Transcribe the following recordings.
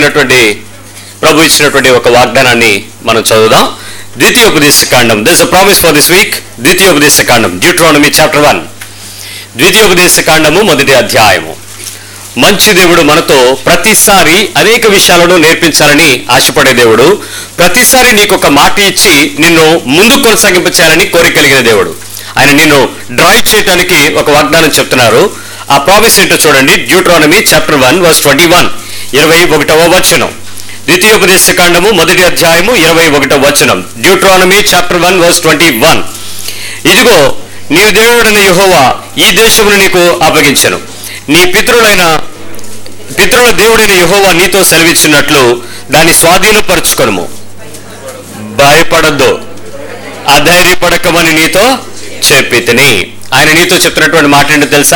ఇచ్చినటువంటి ప్రభు ఇచ్చినటువంటి ఒక వాగ్దానాన్ని మనం చదువుదాం ద్వితీయోపదేశ కాండం thus a promise for this week ద్వితీయోపదేశ కాండం డ్యూట్రానమీ చాప్టర్ వన్ ద్వితీయోపదేశ కాండము మొదటి అధ్యాయము మంచి దేవుడు మనతో ప్రతిసారి అనేక విషయాలను నేర్పించాలని ఆశపడే దేవుడు ప్రతిసారి నీకు ఒక మాట ఇచ్చి నిన్ను ముందు కొనసాగింపచేయాలని కోరిక కలిగిన దేవుడు ఆయన నిన్ను డ్రైవ్ చేయడానికి ఒక వాగ్దానం చెప్తున్నారు ఆ ప్రామిస్ ఏంటో చూడండి Deuteronomy chapter one verse twenty one ఇరవై ఒకటవ వచనం ద్వితీయోపదేశ కాండము మొదటి అధ్యాయము ఇరవై ఒకటవ వచనం Deuteronomy chapter one verse twenty one ఇదిగో నీవు దేవుడైన యెహోవా ఈ దేశమును నీకు అప్పగించను నీ పితరులైన పితరుల దేవుడైన యెహోవా నీతో సెలవిచ్చినట్లు దాన్ని స్వాధీనపరుచుకొనుము భయపడద్దు అధైర్యపడకమని నీతో చెప్పి తిని ఆయన నీతో చెప్తున్నటువంటి మాట ఏంటో తెలుసా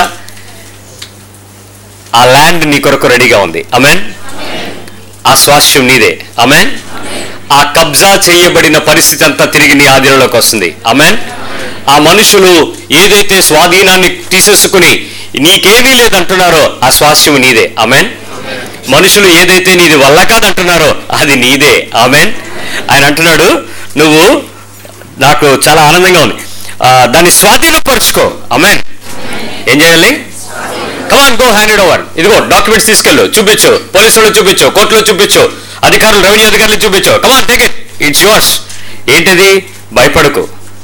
ఆ ల్యాండ్ నీ కొరకు రెడీగా ఉంది అమెన్ ఆ స్వాస్థ్యం నీదే అమెన్ ఆ కబ్జా చేయబడిన పరిస్థితి అంతా తిరిగి నీ ఆధీనంలోకి వస్తుంది అమెన్ ఆ మనుషులు ఏదైతే స్వాధీనాన్ని తీసేసుకుని నీకేమీ లేదంటున్నారో ఆ స్వాస్థ్యం నీదే అమెన్ మనుషులు ఏదైతే నీది వల్ల కాదంటున్నారో అది నీదే ఆమెన్ ఆయన అంటున్నాడు నువ్వు నాకు చాలా ఆనందంగా ఉంది ఆ, దాన్ని స్వాధీనపరుచుకో అమెన్ ఏం చేయాలి కమాన్ గో హ్యాండ్ ఓవర్ ఇదిగో డాక్యుమెంట్స్ తీసుకెళ్ళు చూపించు పోలీసులు చూపించు కోర్టులో చూపించు అధికారులు రెవెన్యూ అధికారులు చూపించు come on take it it's yours ఏంటిది భయపడకు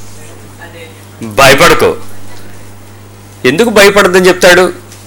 భయపడకు ఎందుకు భయపడద్దని చెప్తాడు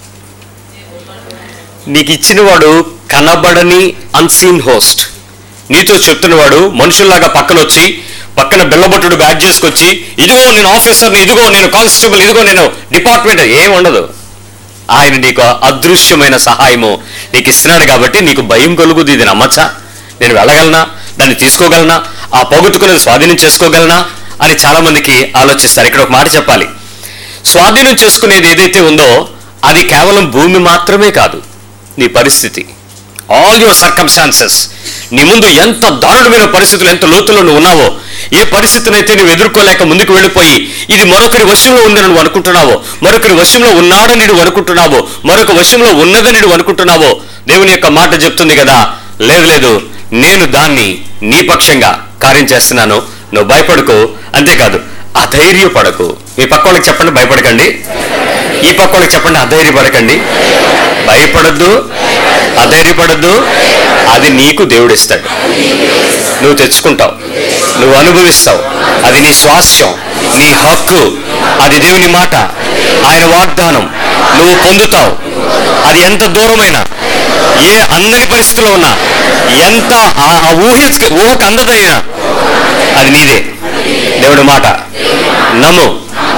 నీకు ఇచ్చినవాడు కనబడని అన్సీన్ హోస్ట్ నీతో చెప్తున్నవాడు మనుషుల్లాగా పక్కన వచ్చి పక్కన బిల్లబొట్టుడు బ్యాగ్ చేసుకొచ్చి ఇదిగో నేను ఆఫీసర్ని ఇదిగో నేను కానిస్టేబుల్ ఇదిగో నేను డిపార్ట్మెంట్ ఏం ఉండదు ఆయన నీకు అదృశ్యమైన సహాయము నీకు ఇస్తున్నాడు కాబట్టి నీకు భయం కలుగుద్ది ఇది నమ్మచ్చా నేను వెళ్ళగలనా దాన్ని తీసుకోగలనా ఆ పోగొట్టుకునేది స్వాధీనం చేసుకోగలనా అని చాలా మందికి ఆలోచిస్తారు ఇక్కడ ఒక మాట చెప్పాలి స్వాధీనం చేసుకునేది ఏదైతే ఉందో అది కేవలం భూమి మాత్రమే కాదు నీ పరిస్థితి ఆల్ యువర్ సర్కమ్స్టాన్సెస్ నీ ముందు ఎంత దారుణమైన పరిస్థితులు ఎంత లోతులో నువ్వు ఉన్నావో ఏ పరిస్థితినైతే నువ్వు ఎదుర్కోలేక ముందుకు వెళ్ళిపోయి ఇది మరొకరి వశంలో ఉందని నువ్వు అనుకుంటున్నావో మరొకరి వశంలో ఉన్నాడని నువ్వు అనుకుంటున్నావో మరొక వశంలో ఉన్నదని నువ్వు అనుకుంటున్నావో దేవుని యొక్క మాట చెప్తుంది కదా లేదు లేదు నేను దాన్ని నీ పక్షంగా కార్యం చేస్తున్నాను నువ్వు భయపడకు అంతేకాదు అధైర్యపడకు మీ పక్క వాళ్ళకి చెప్పండి భయపడకండి ఈ పక్క వాళ్ళకి చెప్పండి అధైర్యపడకండి భయపడద్దు అధైర్యపడద్దు అది నీకు దేవుడిస్తాడు నువ్వు తెచ్చుకుంటావు నువ్వు అనుభవిస్తావు అది నీ స్వాస్థ్యం నీ హక్కు అది దేవుని మాట ఆయన వాగ్దానం నువ్వు పొందుతావు అది ఎంత దూరమైనా ఏ అందని పరిస్థితిలో ఉన్నా ఎంత ఆ ఆ ఊహ ఊహకు అందదైనా అది నీదే దేవుడి మాట నమ్ము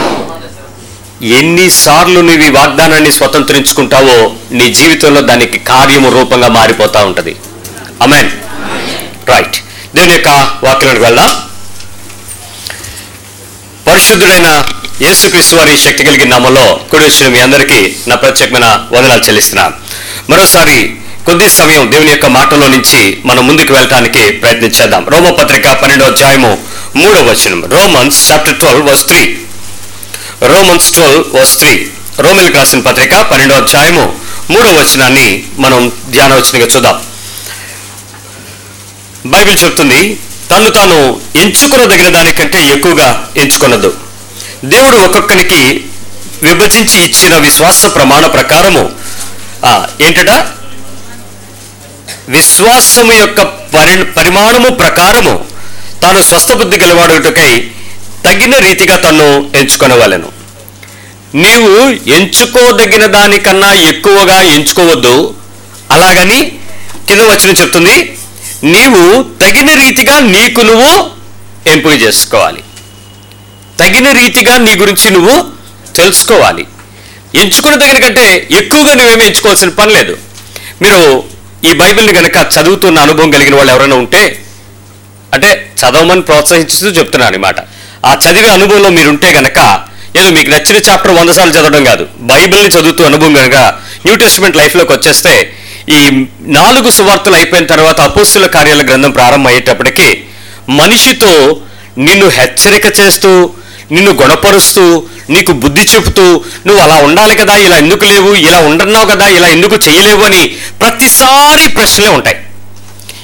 ఎన్నిసార్లు నువ్వు ఈ వాగ్దానాన్ని స్వతంత్రించుకుంటావో నీ జీవితంలో దానికి కార్యము రూపంగా మారిపోతా ఉంటది అమెన్ రైట్ దేవుని యొక్క వాక్యంలోకి వెళ్దాం పరిశుద్ధుడైన యేసుక్రీస్తు వారి శక్తి కలిగిన నామంలో కూడి వచ్చిన మీ అందరికీ నా ప్రత్యేకమైన వందనాలు చెల్లిస్తున్నాను మరోసారి కొద్ది సమయం దేవుని యొక్క మాటలో నుంచి మనం ముందుకు వెళ్ళటానికి ప్రయత్నించేద్దాం రోమపత్రిక పన్నెండో అధ్యాయము మూడో వచనం Romans chapter twelve verse three Romans twelve verse three రోమిల్కి రాసిన పత్రిక పన్నెండో అధ్యాయము మూడో వచనాన్ని మనం ధ్యానవచనంగా చూద్దాం బైబిల్ చెప్తుంది తను తాను ఎంచుకునదగిన దానికంటే ఎక్కువగా ఎంచుకున్నదు దేవుడు ఒక్కొక్కరికి విభజించి ఇచ్చిన విశ్వాస ప్రమాణ ప్రకారము ఆ, ఏంటట విశ్వాసము యొక్క పరి పరిమాణము ప్రకారము తాను స్వస్థబుద్ధి గలవాడుటకై తగిన రీతిగా తను ఎంచుకొనవలెను నీవు ఎంచుకోదగిన దానికన్నా ఎక్కువగా ఎంచుకోవద్దు అలాగని కింద వచ్చిన చెప్తుంది నీవు తగిన రీతిగా నీకు నువ్వు ఎంపిక చేసుకోవాలి తగిన రీతిగా నీ గురించి నువ్వు తెలుసుకోవాలి ఎంచుకున్న దగ్గర కంటే ఎక్కువగా నువ్వేమి ఎంచుకోవాల్సిన పని లేదు మీరు ఈ బైబిల్ని కనుక చదువుతున్న అనుభవం కలిగిన వాళ్ళు ఎవరైనా ఉంటే అంటే చదవమని ప్రోత్సహిస్తూ చెప్తున్నాను అనమాట ఆ చదివే అనుభవంలో మీరుంటే గనక ఏదో మీకు నచ్చిన చాప్టర్ వంద సార్లు చదవడం కాదు బైబిల్ని చదువుతూ అనుభవం కనుక న్యూ టెస్ట్మెంట్ లైఫ్లోకి వచ్చేస్తే ఈ నాలుగు సువార్తలు అయిపోయిన తర్వాత అపోస్తుల కార్యాల గ్రంథం ప్రారంభమయ్యేటప్పటికి మనిషితో నిన్ను హెచ్చరిక చేస్తూ నిన్ను గుణపరుస్తూ నీకు బుద్ధి చెబుతూ నువ్వు అలా ఉండాలి కదా ఇలా ఎందుకు లేవు ఇలా ఉండన్నావు కదా ఇలా ఎందుకు చేయలేవు అని ప్రతిసారి ప్రశ్నలే ఉంటాయి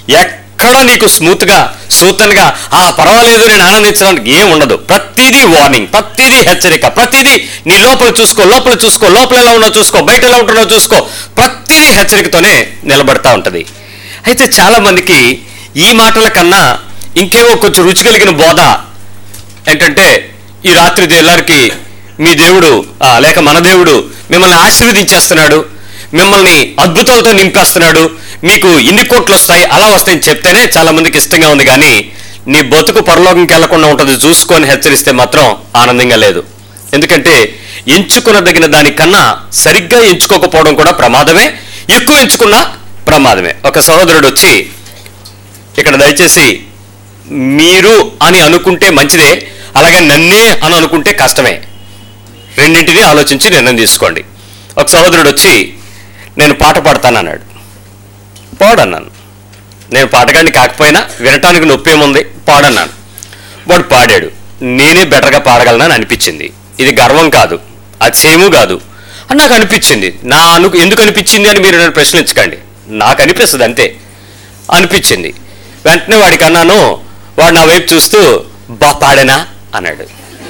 ఎక్కడ నీకు స్మూత్గా సూతన్గా ఆ పర్వాలేదు నేను ఆనందించడానికి ఏం ఉండదు ప్రతిదీ వార్నింగ్ ప్రతిదీ హెచ్చరిక ప్రతిదీ నీ లోపల చూసుకో లోపల చూసుకో లోపల ఎలా ఉన్నా చూసుకో బయట ఎలా ఉంటున్నావు చూసుకో ప్రతిదీ హెచ్చరికతోనే నిలబడతా ఉంటుంది అయితే చాలా మందికి ఈ మాటల కన్నా ఇంకేవో కొంచెం రుచి కలిగిన బోధ ఏంటంటే ఈ రాత్రి తెల్లారికి మీ దేవుడు ఆ, లేక మన దేవుడు మిమ్మల్ని ఆశీర్వదించేస్తున్నాడు మిమ్మల్ని అద్భుతాలతో నింపేస్తున్నాడు మీకు ఇన్ని కోట్లు వస్తాయి అలా వస్తాయని చెప్తేనే చాలా మందికి ఇష్టంగా ఉంది కానీ నీ బతుకు పరలోకంకి వెళ్లకుండా ఉంటుంది చూసుకొని హెచ్చరిస్తే మాత్రం ఆనందంగా లేదు ఎందుకంటే ఎంచుకునదగిన దానికన్నా సరిగ్గా ఎంచుకోకపోవడం కూడా ప్రమాదమే ఎక్కువ ఎంచుకున్నా ప్రమాదమే ఒక సహోదరుడు వచ్చి ఇక్కడ దయచేసి మీరు అని అనుకుంటే మంచిదే అలాగే నన్నే అని అనుకుంటే కష్టమే రెండింటినీ ఆలోచించి నిర్ణయం తీసుకోండి ఒక సహోదరుడు వచ్చి నేను పాట పాడతాను అన్నాడు పాడన్నాను నేను పాటగాడిని కాకపోయినా వినటానికి నొప్పి ఏముంది పాడన్నాను వాడు పాడాడు నేనే బెటర్గా పాడగలనని అనిపించింది ఇది గర్వం కాదు అతిశయము కాదు అని నాకు అనిపించింది నా అను ఎందుకు అనిపించింది అని మీరు నన్ను ప్రశ్నించకండి నాకు అనిపిస్తుంది అంతే అనిపించింది వెంటనే వాడికి అన్నాను వాడు నా వైపు చూస్తూ బా పాడేనా అన్నాడు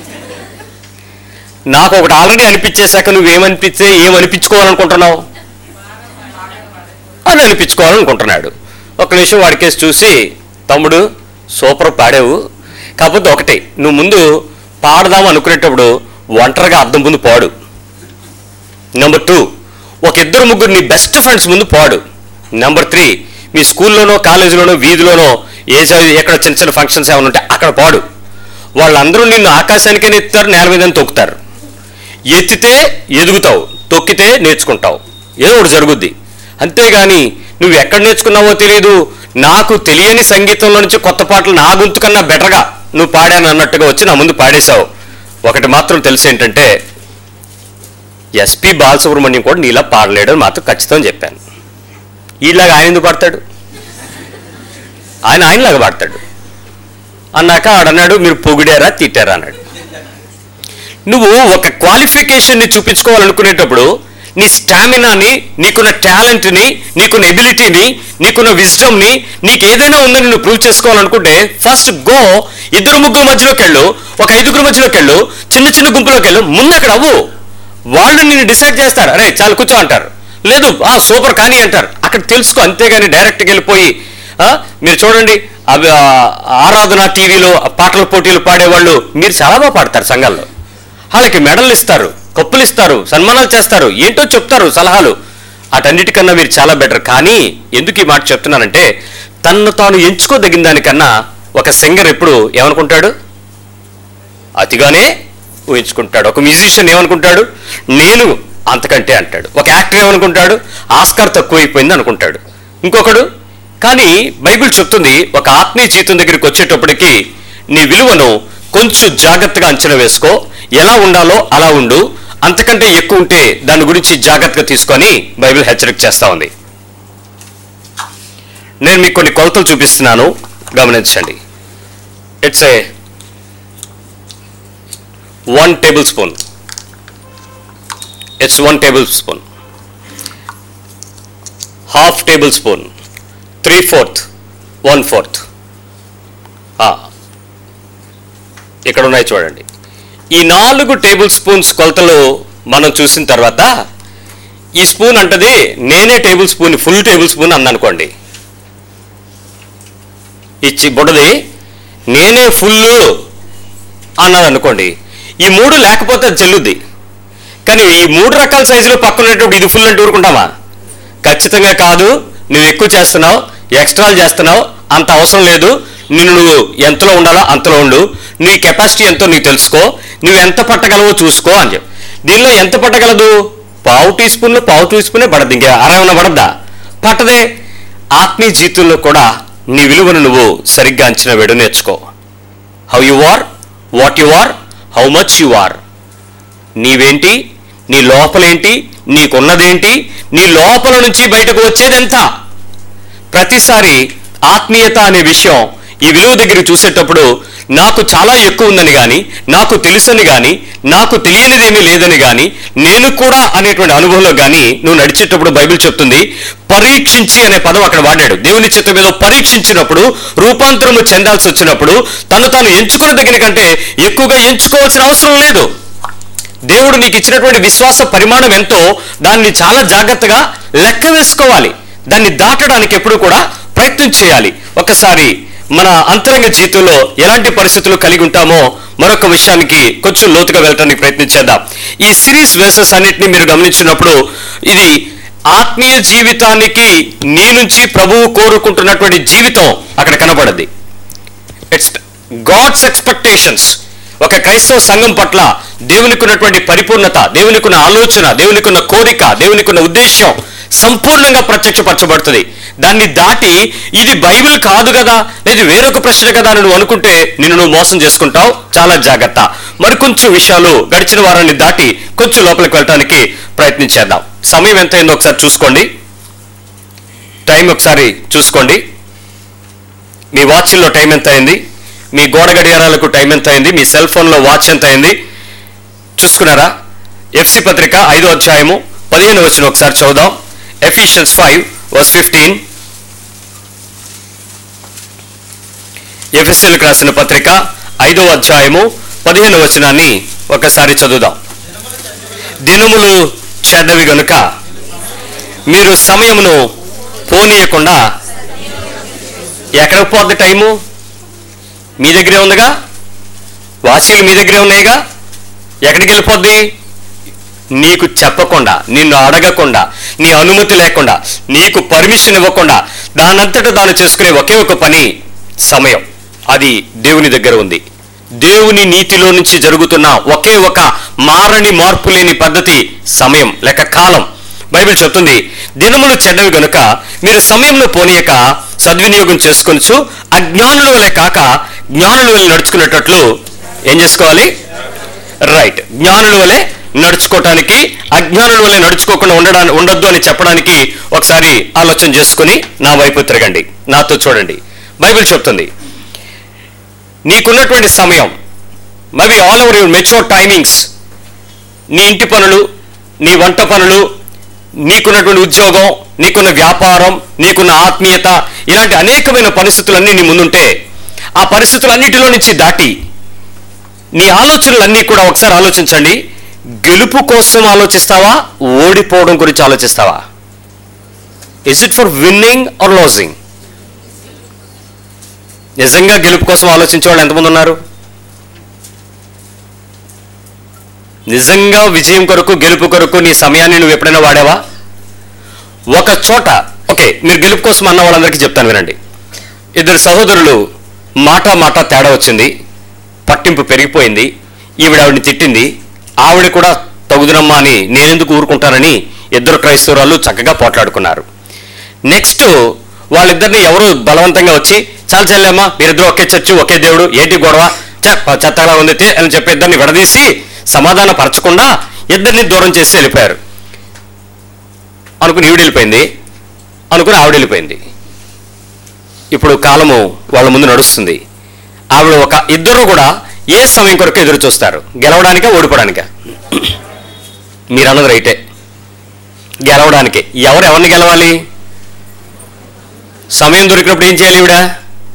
నాకు ఒకటి ఆల్రెడీ అనిపించేశాక నువ్వేమనిపించే ఏమనిపించుకోవాలనుకుంటున్నావు అని అనిపించుకోవాలనుకుంటున్నాడు ఒక నిమిషం వాడికేసి చూసి తమ్ముడు సూపర్ పాడావు కాకపోతే ఒకటి నువ్వు ముందు పాడదాం అనుకునేటప్పుడు ఒంటరిగా అద్దం ముందు పాడు నెంబర్ టూ ఒక ఇద్దరు ముగ్గురు నీ బెస్ట్ ఫ్రెండ్స్ ముందు పాడు నెంబర్ త్రీ మీ స్కూల్లోనో కాలేజీలోనో వీధిలోనో ఏ చదివి ఎక్కడ చిన్న చిన్న ఫంక్షన్స్ ఏమైనా ఉంటే అక్కడ పాడు వాళ్ళందరూ నిన్ను ఆకాశానికైనా ఎత్తుతారు నేల మీద తొక్కుతారు ఎత్తితే ఎదుగుతావు తొక్కితే నేర్చుకుంటావు ఏదో ఒకటి జరుగుద్ది అంతేగాని నువ్వు ఎక్కడ నేర్చుకున్నావో తెలియదు నాకు తెలియని సంగీతంలో నుంచి కొత్త పాటలు నా గొంతు కన్నా బెటర్గా నువ్వు పాడాను అన్నట్టుగా వచ్చి నా ముందు పాడేశావు ఒకటి మాత్రం తెలిసి ఏంటంటే ఎస్పి బాలసుబ్రహ్మణ్యం కూడా నీలా పాడలేడు అని మాత్రం ఖచ్చితంగా చెప్పాను ఈలాగా ఆయన ఎందుకు పాడతాడు ఆయన ఆయనలాగా పాడతాడు అన్నాక ఆడన్నాడు మీరు పొగిడారా తిట్టారా అన్నాడు నువ్వు ఒక క్వాలిఫికేషన్ని చూపించుకోవాలనుకునేటప్పుడు నీ స్టామినాని నీకున్న టాలెంట్ని నీకున్న ఎబిలిటీని నీకున్న విజ్డమ్ని నీకు ఏదైనా ఉందని నువ్వు ప్రూవ్ చేసుకోవాలనుకుంటే ఫస్ట్ గో ఇద్దరు ముగ్గురు మధ్యలోకి వెళ్ళు ఒక ఐదుగురు మధ్యలోకి వెళ్ళు చిన్న చిన్న గుంపులోకి వెళ్ళు ముందు అక్కడ అవ్వు వాళ్ళు నిన్ను డిసైడ్ చేస్తారు అరే చాలు కూర్చో అంటారు లేదు ఆ సూపర్ కానీ అంటారు అక్కడ తెలుసుకో అంతేగాని డైరెక్ట్గా వెళ్ళిపోయి ఆ, మీరు చూడండి అవి ఆ, ఆరాధన టీవీలో పాటల పోటీలు పాడేవాళ్ళు మీరు చాలా బాగా పాడతారు సంఘాల్లో వాళ్ళకి మెడల్ ఇస్తారు కప్పులు ఇస్తారు సన్మానాలు చేస్తారు ఏంటో చెప్తారు సలహాలు అటన్నిటికన్నా మీరు చాలా బెటర్ కానీ ఎందుకు ఈ మాట చెప్తున్నానంటే తన్ను తాను ఎంచుకోదగిన దానికన్నా ఒక సింగర్ ఎప్పుడు ఏమనుకుంటాడు అతిగానే ఊహించుకుంటాడు ఒక మ్యూజిషియన్ ఏమనుకుంటాడు నేను అంతకంటే అంటాడు ఒక యాక్టర్ ఏమనుకుంటాడు ఆస్కార్ తక్కువైపోయింది అనుకుంటాడు ఇంకొకడు కానీ బైబిల్ చెప్తుంది ఒక ఆత్మీయ జీవితం దగ్గరికి వచ్చేటప్పటికి నీ విలువను కొంచెం జాగ్రత్తగా అంచనా వేసుకో ఎలా ఉండాలో అలా ఉండు అంతకంటే ఎక్కువ ఉంటే దాని గురించి జాగ్రత్తగా తీసుకొని బైబిల్ హెచ్చరిక చేస్తా ఉంది నేను మీకు కొన్ని కొలతలు చూపిస్తున్నాను గమనించండి it's a one tablespoon it's one tablespoon half tablespoon three fourth one fourth ఇక్కడ ఉన్నాయి చూడండి ఈ నాలుగు టేబుల్ స్పూన్స్ కొలతలు మనం చూసిన తర్వాత ఈ స్పూన్ అంటది నేనే tablespoon full tablespoon అందనుకోండి ఇచ్చి బుడది నేనే ఫుల్ అన్నది అనుకోండి ఈ మూడు లేకపోతే అది చెల్లుద్ది కానీ ఈ మూడు రకాల సైజులో పక్కన ఉన్నప్పుడు ఇది ఫుల్ అంటే ఊరుకుంటామా ఖచ్చితంగా కాదు నువ్వు ఎక్కువ చేస్తున్నావు ఎక్స్ట్రాలు చేస్తున్నావు అంత అవసరం లేదు నిన్ను నువ్వు ఎంతలో ఉండాలో అంతలో ఉండు నీ కెపాసిటీ ఎంతో నీకు తెలుసుకో నువ్వు ఎంత పట్టగలవో చూసుకో అని చెప్పి దీనిలో ఎంత పట్టగలదు పావు టీ స్పూన్లో పావు టీ స్పూనే పడద్దు ఇంకా అరేమన్నా పడద్దా పట్టదే ఆత్మీయ జీవితంలో కూడా నీ విలువను నువ్వు సరిగ్గా అంచనా వేయడం నేర్చుకో how you are what you are how much you are నీవేంటి నీ లోపలేంటి నీకున్నదేంటి నీ లోపల నుంచి బయటకు వచ్చేది ఎంత ప్రతిసారి ఆత్మీయత అనే విషయం ఈ విలువ దగ్గర చూసేటప్పుడు నాకు చాలా ఎక్కువ ఉందని కానీ నాకు తెలుసని కానీ నాకు తెలియనిదేమీ లేదని కానీ నేను కూడా అనేటువంటి అనుభవంలో కానీ నువ్వు నడిచేటప్పుడు బైబిల్ చెప్తుంది పరీక్షించి అనే పదం అక్కడ వాడాడు దేవుని చిత్తం మీద పరీక్షించినప్పుడు రూపాంతరము చెందాల్సి వచ్చినప్పుడు తను తాను ఎంచుకున్న దగ్గర కంటే ఎక్కువగా ఎంచుకోవాల్సిన అవసరం లేదు దేవుడు నీకు ఇచ్చినటువంటి విశ్వాస పరిమాణం ఎంతో దాన్ని చాలా జాగ్రత్తగా లెక్క వేసుకోవాలి దాన్ని దాటడానికి ఎప్పుడు కూడా ప్రయత్నం చేయాలి ఒకసారి మన అంతరంగ జీవితంలో ఎలాంటి పరిస్థితులు కలిగి ఉంటామో మరొక విషయానికి కొంచెం లోతుగా వెళ్ళటానికి ప్రయత్నించేద్దాం ఈ సిరీస్ వెర్సెస్ అన్నిటిని మీరు గమనించినప్పుడు ఇది ఆత్మీయ జీవితానికి నీ నుంచి ప్రభువు కోరుకుంటున్నటువంటి జీవితం అక్కడ కనబడద్ది ఇట్స్ గాడ్స్ ఎక్స్పెక్టేషన్స్ ఒక క్రైస్తవ సంఘం పట్ల దేవునికి ఉన్నటువంటి పరిపూర్ణత దేవునికి ఉన్న ఆలోచన దేవునికి ఉన్న కోరిక దేవునికి ఉన్న ఉద్దేశం సంపూర్ణంగా ప్రత్యక్షపరచబడుతుంది దాన్ని దాటి ఇది బైబిల్ కాదు కదా లేదు వేరొక ప్రశ్న కదా అని నువ్వు అనుకుంటే నిన్ను నువ్వు మోసం చేసుకుంటావు చాలా జాగ్రత్త మరికొంచెం విషయాలు గడిచిన వారాన్ని దాటి కొంచెం లోపలికి వెళ్ళటానికి ప్రయత్నించేద్దాం సమయం ఎంత అయిందో ఒకసారి చూసుకోండి టైం ఒకసారి చూసుకోండి మీ వాచ్లో టైం ఎంత అయింది మీ గోడ గడియారాలకు టైం ఎంత అయింది మీ సెల్ ఫోన్లో వాచ్ ఎంత అయింది చూసుకున్నారా ఎఫ్సి పత్రిక ఐదో అధ్యాయము పదిహేను వచ్చిన ఒకసారి చదువుదాం ఎఫిషియన్స్ ఫైవ్ వర్స్ ఫిఫ్టీన్ ఎఫ్ఎస్ఎల్కి రాసిన పత్రిక ఐదో అధ్యాయము పదిహేను వచనాన్ని ఒకసారి చదువుదాం దినములు చెడ్డవి గనుక మీరు సమయమును పోనీయకుండా ఎక్కడికి పోద్ది టైము మీ దగ్గరే ఉందిగా వాచీలు మీ దగ్గరే ఉన్నాయిగా ఎక్కడికి వెళ్ళిపోద్ది నీకు చెప్పకుండా నిన్ను అడగకుండా నీ అనుమతి లేకుండా నీకు పర్మిషన్ ఇవ్వకుండా దానంతట దాన్ని చేసుకునే ఒకే ఒక పని సమయం అది దేవుని దగ్గర ఉంది దేవుని నీతిలో నుంచి జరుగుతున్న ఒకే ఒక మారని మార్పు లేని పద్ధతి సమయం లేక కాలం బైబిల్ చెప్తుంది దినములు చెడ్డవి గనుక మీరు సమయంలో పోనీయక సద్వినియోగం చేసుకొనచ్చు అజ్ఞానుల వలె కాక జ్ఞానుల వలె నడుచుకునేటట్లు ఏం చేసుకోవాలి రైట్ జ్ఞానుల వలె నడుచుకోవటానికి అజ్ఞానుల వలె నడుచుకోకుండా ఉండడానికి ఉండొద్దు అని చెప్పడానికి ఒకసారి ఆలోచన చేసుకుని నా వైపు తిరగండి నాతో చూడండి బైబిల్ చెప్తుంది నీకున్నటువంటి సమయం maybe all over your mature timings నీ ఇంటి పనులు నీ వంట పనులు నీకున్నటువంటి ఉద్యోగం నీకున్న వ్యాపారం నీకున్న ఆత్మీయత ఇలాంటి అనేకమైన పరిస్థితులన్నీ నీ ముందుంటే ఆ పరిస్థితులన్నిటిలో నుంచి దాటి నీ ఆలోచనలన్నీ కూడా ఒకసారి ఆలోచించండి గెలుపు కోసం ఆలోచిస్తావా ఓడిపోవడం గురించి ఆలోచిస్తావా is it for winning or losing నిజంగా గెలుపు కోసం ఆలోచించే వాళ్ళు ఎంతమంది ఉన్నారు నిజంగా విజయం కొరకు గెలుపు కొరకు నీ సమయాన్ని నువ్వు ఎప్పుడైనా వాడావా ఒక చోట ఓకే మీరు గెలుపు కోసం అన్న వాళ్ళందరికీ చెప్తాను వినండి ఇద్దరు సహోదరులు మాట మాట తేడా వచ్చింది పట్టింపు పెరిగిపోయింది ఈవిడ ఆవిడని తిట్టింది ఆవిడ కూడా తగుదునమ్మా అని నేనెందుకు ఊరుకుంటానని ఇద్దరు క్రైస్తవురాలు చక్కగా పోట్లాడుకున్నారు నెక్స్ట్ వాళ్ళిద్దరిని ఎవరు బలవంతంగా వచ్చి చాలా చెల్లెమ్మా మీరిద్దరు ఒకే చర్చి ఒకే దేవుడు ఏంటి గొడవ చె- చెత్తగా ఉంది తే అని చెప్పి ఇద్దరిని విడదీసి సమాధాన పరచకుండా ఇద్దరిని దూరం చేసి వెళ్ళిపోయారు అనుకుని ఈవిడ వెళ్ళిపోయింది అనుకుని ఆవిడ వెళ్ళిపోయింది ఇప్పుడు కాలము వాళ్ళ ముందు నడుస్తుంది ఆవిడ ఒక ఇద్దరు కూడా ఏ సమయం కొరకు ఎదురు చూస్తారు గెలవడానికా ఓడిపోవడానికా మీరు అన్నది రైటే గెలవడానికి ఎవరు ఎవరిని గెలవాలి సమయం దొరికినప్పుడు ఏం చేయాలి ఈవిడ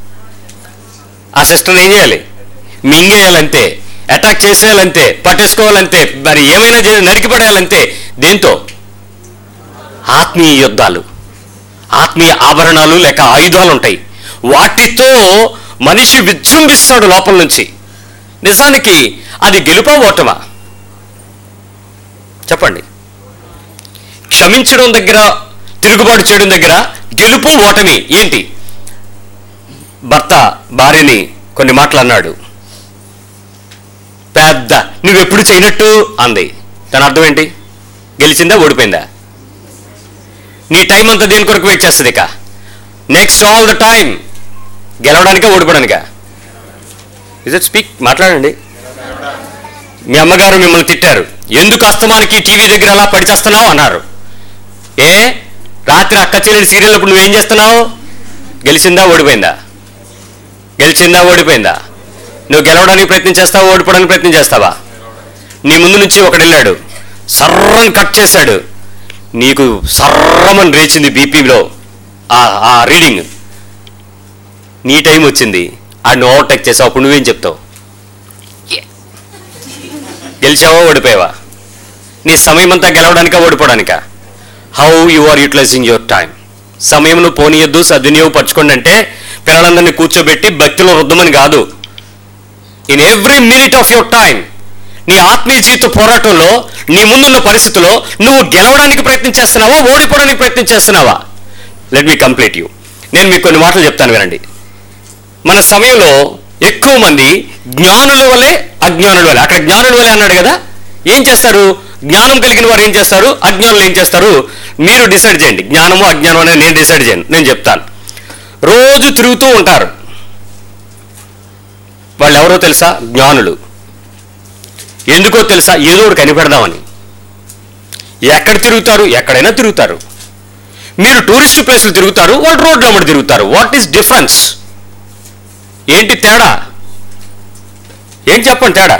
ఆ సిస్టర్ ఏం చేయాలి మింగేయాలంతే అటాక్ చేసేయాలంతే పట్టేసుకోవాలంతే మరి ఏమైనా చేసి నరికిపడేయాలంతే దేంతో ఆత్మీయ యుద్ధాలు ఆత్మీయ ఆభరణాలు లేక ఆయుధాలు ఉంటాయి వాటితో మనిషి విజృంభిస్తాడు లోపల నుంచి నిజానికి అది గెలుపా ఓటమా చెప్పండి క్షమించడం దగ్గర తిరుగుబాటు చేయడం దగ్గర గెలుపు ఓటమి ఏంటి భర్త భార్యని కొన్ని మాటలు అన్నాడు పెద్ద నువ్వెప్పుడు చేయనట్టు అంది దాని అర్థం ఏంటి గెలిచిందా ఓడిపోయిందా నీ టైం అంతా దేని కొరకు వెయిట్ చేస్తుంది ఇక నెక్స్ట్ ఆల్ ద టైం గెలవడానికా ఓడిపోవడానికా ఇజ్ ఇట్ స్పీక్ మాట్లాడండి మీ అమ్మగారు మిమ్మల్ని తిట్టారు ఎందుకు అస్తమానికి టీవీ దగ్గర అలా పడిచేస్తున్నావు అన్నారు ఏ రాత్రి అక్క చెల్లెలి సీరియల్ అప్పుడు నువ్వేం చేస్తున్నావు గెలిచిందా ఓడిపోయిందా గెలిచిందా ఓడిపోయిందా నువ్వు గెలవడానికి ప్రయత్నం చేస్తావా ఓడిపోవడానికి ప్రయత్నం చేస్తావా నీ ముందు నుంచి ఒకడు వెళ్ళాడు సర్రని కట్ చేశాడు నీకు సర్రమని రేచింది బీపీలో ఆ రీడింగ్ నీ టైం వచ్చింది ఆడిని ఓవర్టేక్ చేసావు అప్పుడు నువ్వేం చెప్తావు గెలిచావా ఓడిపోయావా నీ సమయం అంతా గెలవడానికా ఓడిపోవడానికా how you are utilising your time సమయంను పోనీయద్దు సద్వినియోగపరచుకోండి అంటే పిల్లలందరినీ కూర్చోబెట్టి భక్తిలో రుద్దమని కాదు in every minute of your time నీ ఆత్మీయ జీవిత పోరాటంలో నీ ముందున్న పరిస్థితిలో నువ్వు గెలవడానికి ప్రయత్నం చేస్తున్నావా ఓడిపోవడానికి ప్రయత్నం చేస్తున్నావా లెట్ మీ కంప్లీట్ యూ నేను మీకు కొన్ని మాటలు చెప్తాను వినండి మన సమయంలో ఎక్కువ మంది జ్ఞానుల వలె అజ్ఞానుల వలె అక్కడ జ్ఞానుల వలె అన్నాడు కదా ఏం చేస్తారు జ్ఞానం కలిగిన వారు ఏం చేస్తారు అజ్ఞానులు ఏం చేస్తారు మీరు డిసైడ్ చేయండి జ్ఞానము అజ్ఞానం అనేది నేను డిసైడ్ చేయను నేను చెప్తాను రోజు తిరుగుతూ ఉంటారు వాళ్ళు ఎవరో తెలుసా జ్ఞానులు ఎందుకో తెలుసా ఏదో ఒకటి కనిపెడదామని ఎక్కడ తిరుగుతారు ఎక్కడైనా తిరుగుతారు మీరు టూరిస్ట్ ప్లేస్లు తిరుగుతారు వాళ్ళు రోడ్ల అమ్మడి తిరుగుతారు వాట్ ఈస్ డిఫరెన్స్ ఏంటి తేడా ఏం చెప్పండి తేడా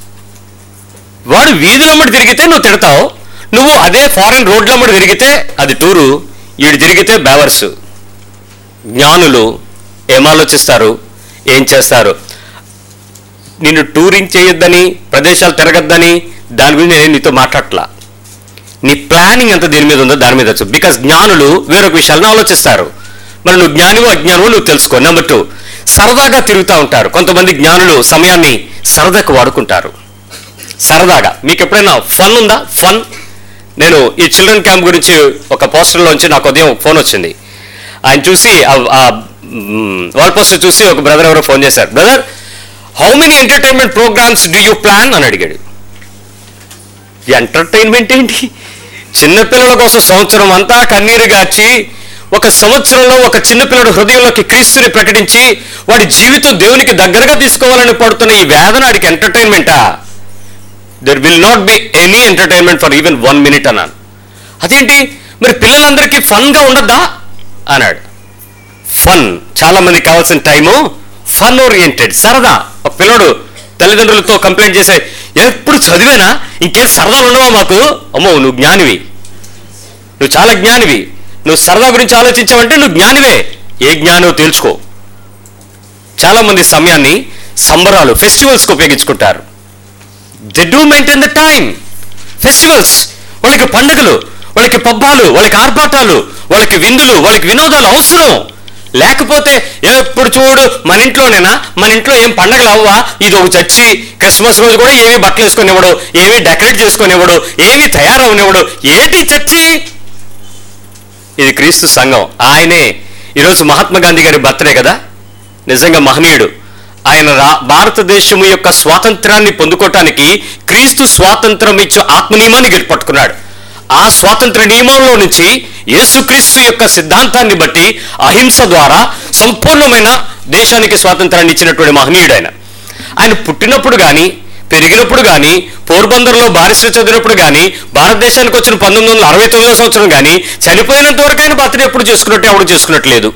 వాడు వీధులమ్మడి తిరిగితే నువ్వు తిడతావు నువ్వు అదే ఫారెన్ రోడ్లమ్మడి తిరిగితే అది టూరు వీడు తిరిగితే బేవర్స్ జ్ఞానులు ఏం ఆలోచిస్తారు ఏం చేస్తారు నిన్ను టూరింగ్ చేయొద్దని ప్రదేశాలు తిరగద్దని దాని గురించి నేను నీతో మాట్లాడట్లా నీ ప్లానింగ్ ఎంత దీని మీద ఉందో దాని మీద వచ్చు బికాస్ జ్ఞానులు వేరొక విషయాలను ఆలోచిస్తారు మరి నువ్వు జ్ఞానివో అజ్ఞానమో నువ్వు తెలుసుకో నెంబర్ టూ సరదాగా తిరుగుతూ ఉంటారు కొంతమంది జ్ఞానులు సమయాన్ని సరదాకు వాడుకుంటారు సరదాగా మీకు ఎప్పుడైనా ఫన్ ఉందా ఫన్ నేను ఈ చిల్డ్రన్ క్యాంప్ గురించి ఒక పోస్టర్లోంచి నాకు ఉదయం ఫోన్ వచ్చింది ఆయన చూసి వాల్ పోస్టర్ చూసి ఒక బ్రదర్ ఎవరో ఫోన్ చేశారు brother how many entertainment programmes do you plan అని అడిగాడు ఎంటర్టైన్మెంట్ ఏంటి చిన్నపిల్లల కోసం సంవత్సరం అంతా కన్నీరు గార్చి ఒక సంవత్సరంలో ఒక చిన్నపిల్లడు హృదయంలోకి క్రీస్తుని ప్రకటించి వాడి జీవితం దేవునికి దగ్గరగా తీసుకోవాలని పడుతున్న ఈ వేదన వాడికి ఎంటర్టైన్మెంటా there will not be any entertainment for even one minute అన్నాను అదేంటి మరి పిల్లలందరికీ ఫన్గా ఉండద్దా అన్నాడు ఫన్ చాలా మందికి కావాల్సిన టైము ఫన్ ఓరియంటెడ్ సరదా ఒక పిల్లడు తల్లిదండ్రులతో కంప్లైంట్ చేసే ఎప్పుడు చదివేనా ఇంకేం సరదాలు ఉండవా మాకు అమ్మో నువ్వు జ్ఞానివి నువ్వు చాలా జ్ఞానివి నువ్వు సరదా గురించి ఆలోచించావంటే నువ్వు జ్ఞానివే ఏ జ్ఞానో తెలుసుకో చాలా మంది సమయాన్ని సంబరాలు ఫెస్టివల్స్కి ఉపయోగించుకుంటారు they do maintain the time festivals వాళ్ళకి పండుగలు వాళ్ళకి పబ్బాలు వాళ్ళకి ఆర్భాటాలు వాళ్ళకి విందులు వాళ్ళకి వినోదాలు అవసరం లేకపోతే ఎప్పుడు చూడు మన ఇంట్లోనేనా మన ఇంట్లో ఏం పండగలు అవ్వా ఇది ఒక చచ్చి క్రిస్మస్ రోజు కూడా ఏమి బట్టలు వేసుకునేవాడు ఏమి డెకరేట్ చేసుకునేవాడు ఏమి తయారవనివాడు ఏంటి చచ్చి ఇది క్రీస్తు సంఘం ఆయనే ఈరోజు మహాత్మా గాంధీ గారి బర్త్డే కదా నిజంగా మహనీయుడు ఆయన రా భారతదేశము యొక్క స్వాతంత్రాన్ని పొందుకోవటానికి క్రీస్తు స్వాతంత్రం ఇచ్చు ఆత్మనియమాన్ని గెలుపట్టుకున్నాడు ఆ స్వాతంత్ర నియమంలో నుంచి యేసుక్రీస్తు యొక్క సిద్ధాంతాన్ని బట్టి అహింస ద్వారా సంపూర్ణమైన దేశానికి స్వాతంత్రాన్ని ఇచ్చినటువంటి మహనీయుడు ఆయన ఆయన పుట్టినప్పుడు కానీ పెరిగినప్పుడు కానీ పోర్బందర్లో బారిస్టర్ చదివినప్పుడు కానీ భారతదేశానికి వచ్చిన పంతొమ్మిది వందల అరవై తొమ్మిదో సంవత్సరం కానీ చనిపోయినంత వరకు ఆయన బర్త్డే ఎప్పుడు చేసుకున్నట్టు ఎవడు చేసుకున్నట్లేదు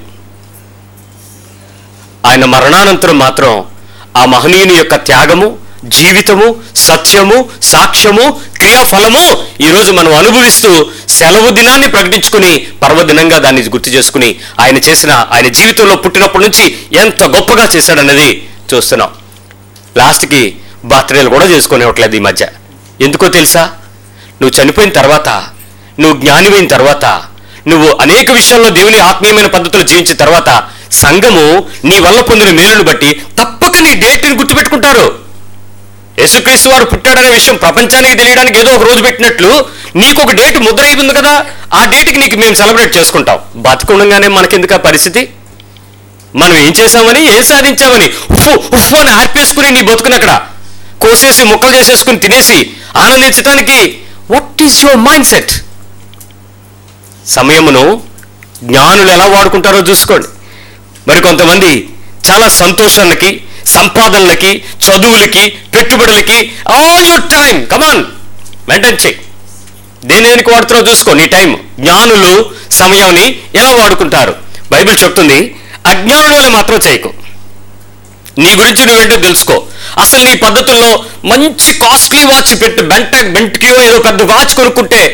ఆయన మరణానంతరం మాత్రం ఆ మహనీయుని యొక్క త్యాగము జీవితము సత్యము సాక్ష్యము క్రియాఫలము ఈరోజు మనం అనుభవిస్తూ సెలవు దినాన్ని ప్రకటించుకుని పర్వదినంగా దాన్ని గుర్తు చేసుకుని ఆయన చేసిన ఆయన జీవితంలో పుట్టినప్పటి నుంచి ఎంత గొప్పగా చేశాడన్నది చూస్తున్నాం లాస్ట్కి బర్త్డేలు కూడా చేసుకునేవట్లేదు ఈ మధ్య ఎందుకో తెలుసా నువ్వు చనిపోయిన తర్వాత నువ్వు జ్ఞానివైన తర్వాత నువ్వు అనేక విషయాల్లో దేవుని ఆత్మీయమైన పద్ధతులు జీవించిన తర్వాత సంఘము నీ వల్ల పొందిన మేలును బట్టి తప్పక నీ డేట్ని గుర్తుపెట్టుకుంటారు యేసుక్రీస్తు వారు పుట్టాడనే విషయం ప్రపంచానికి తెలియడానికి ఏదో ఒక రోజు పెట్టినట్లు నీకు ఒక డేట్ ముద్ర అయి ఉంది కదా ఆ డేట్కి నీకు మేము సెలబ్రేట్ చేసుకుంటాం బతుకుండగానే మనకెందుకు ఆ పరిస్థితి మనం ఏం చేశామని ఏం సాధించామని ఉఫ్ ఉఫ్ అని ఆర్పేసుకుని నీ బతుకునక్కడ కోసేసి ముక్కలు చేసేసుకుని తినేసి ఆనందించడానికి what is your mindset సమయమును జ్ఞానులు ఎలా వాడుకుంటారో చూసుకోండి మరి కొంతమంది చాలా సంతోషాలకి సంపాదనలకి చదువులకి పెట్టుబడులకి all your time come on maintain చేయి దేని దేనికి వాడుతున్నారో చూసుకో నీ టైం జ్ఞానులు సమయాన్ని ఎలా వాడుకుంటారు బైబిల్ చెప్తుంది అజ్ఞానుల వల్ల మాత్రం చేయకు నీ గురించి నువ్వేంటో తెలుసుకో అసలు నీ పద్ధతుల్లో మంచి కాస్ట్లీ వాచ్ పెట్టి బెంట బెంట్కియో ఏదో పెద్ద వాచ్ కొనుక్కుంటే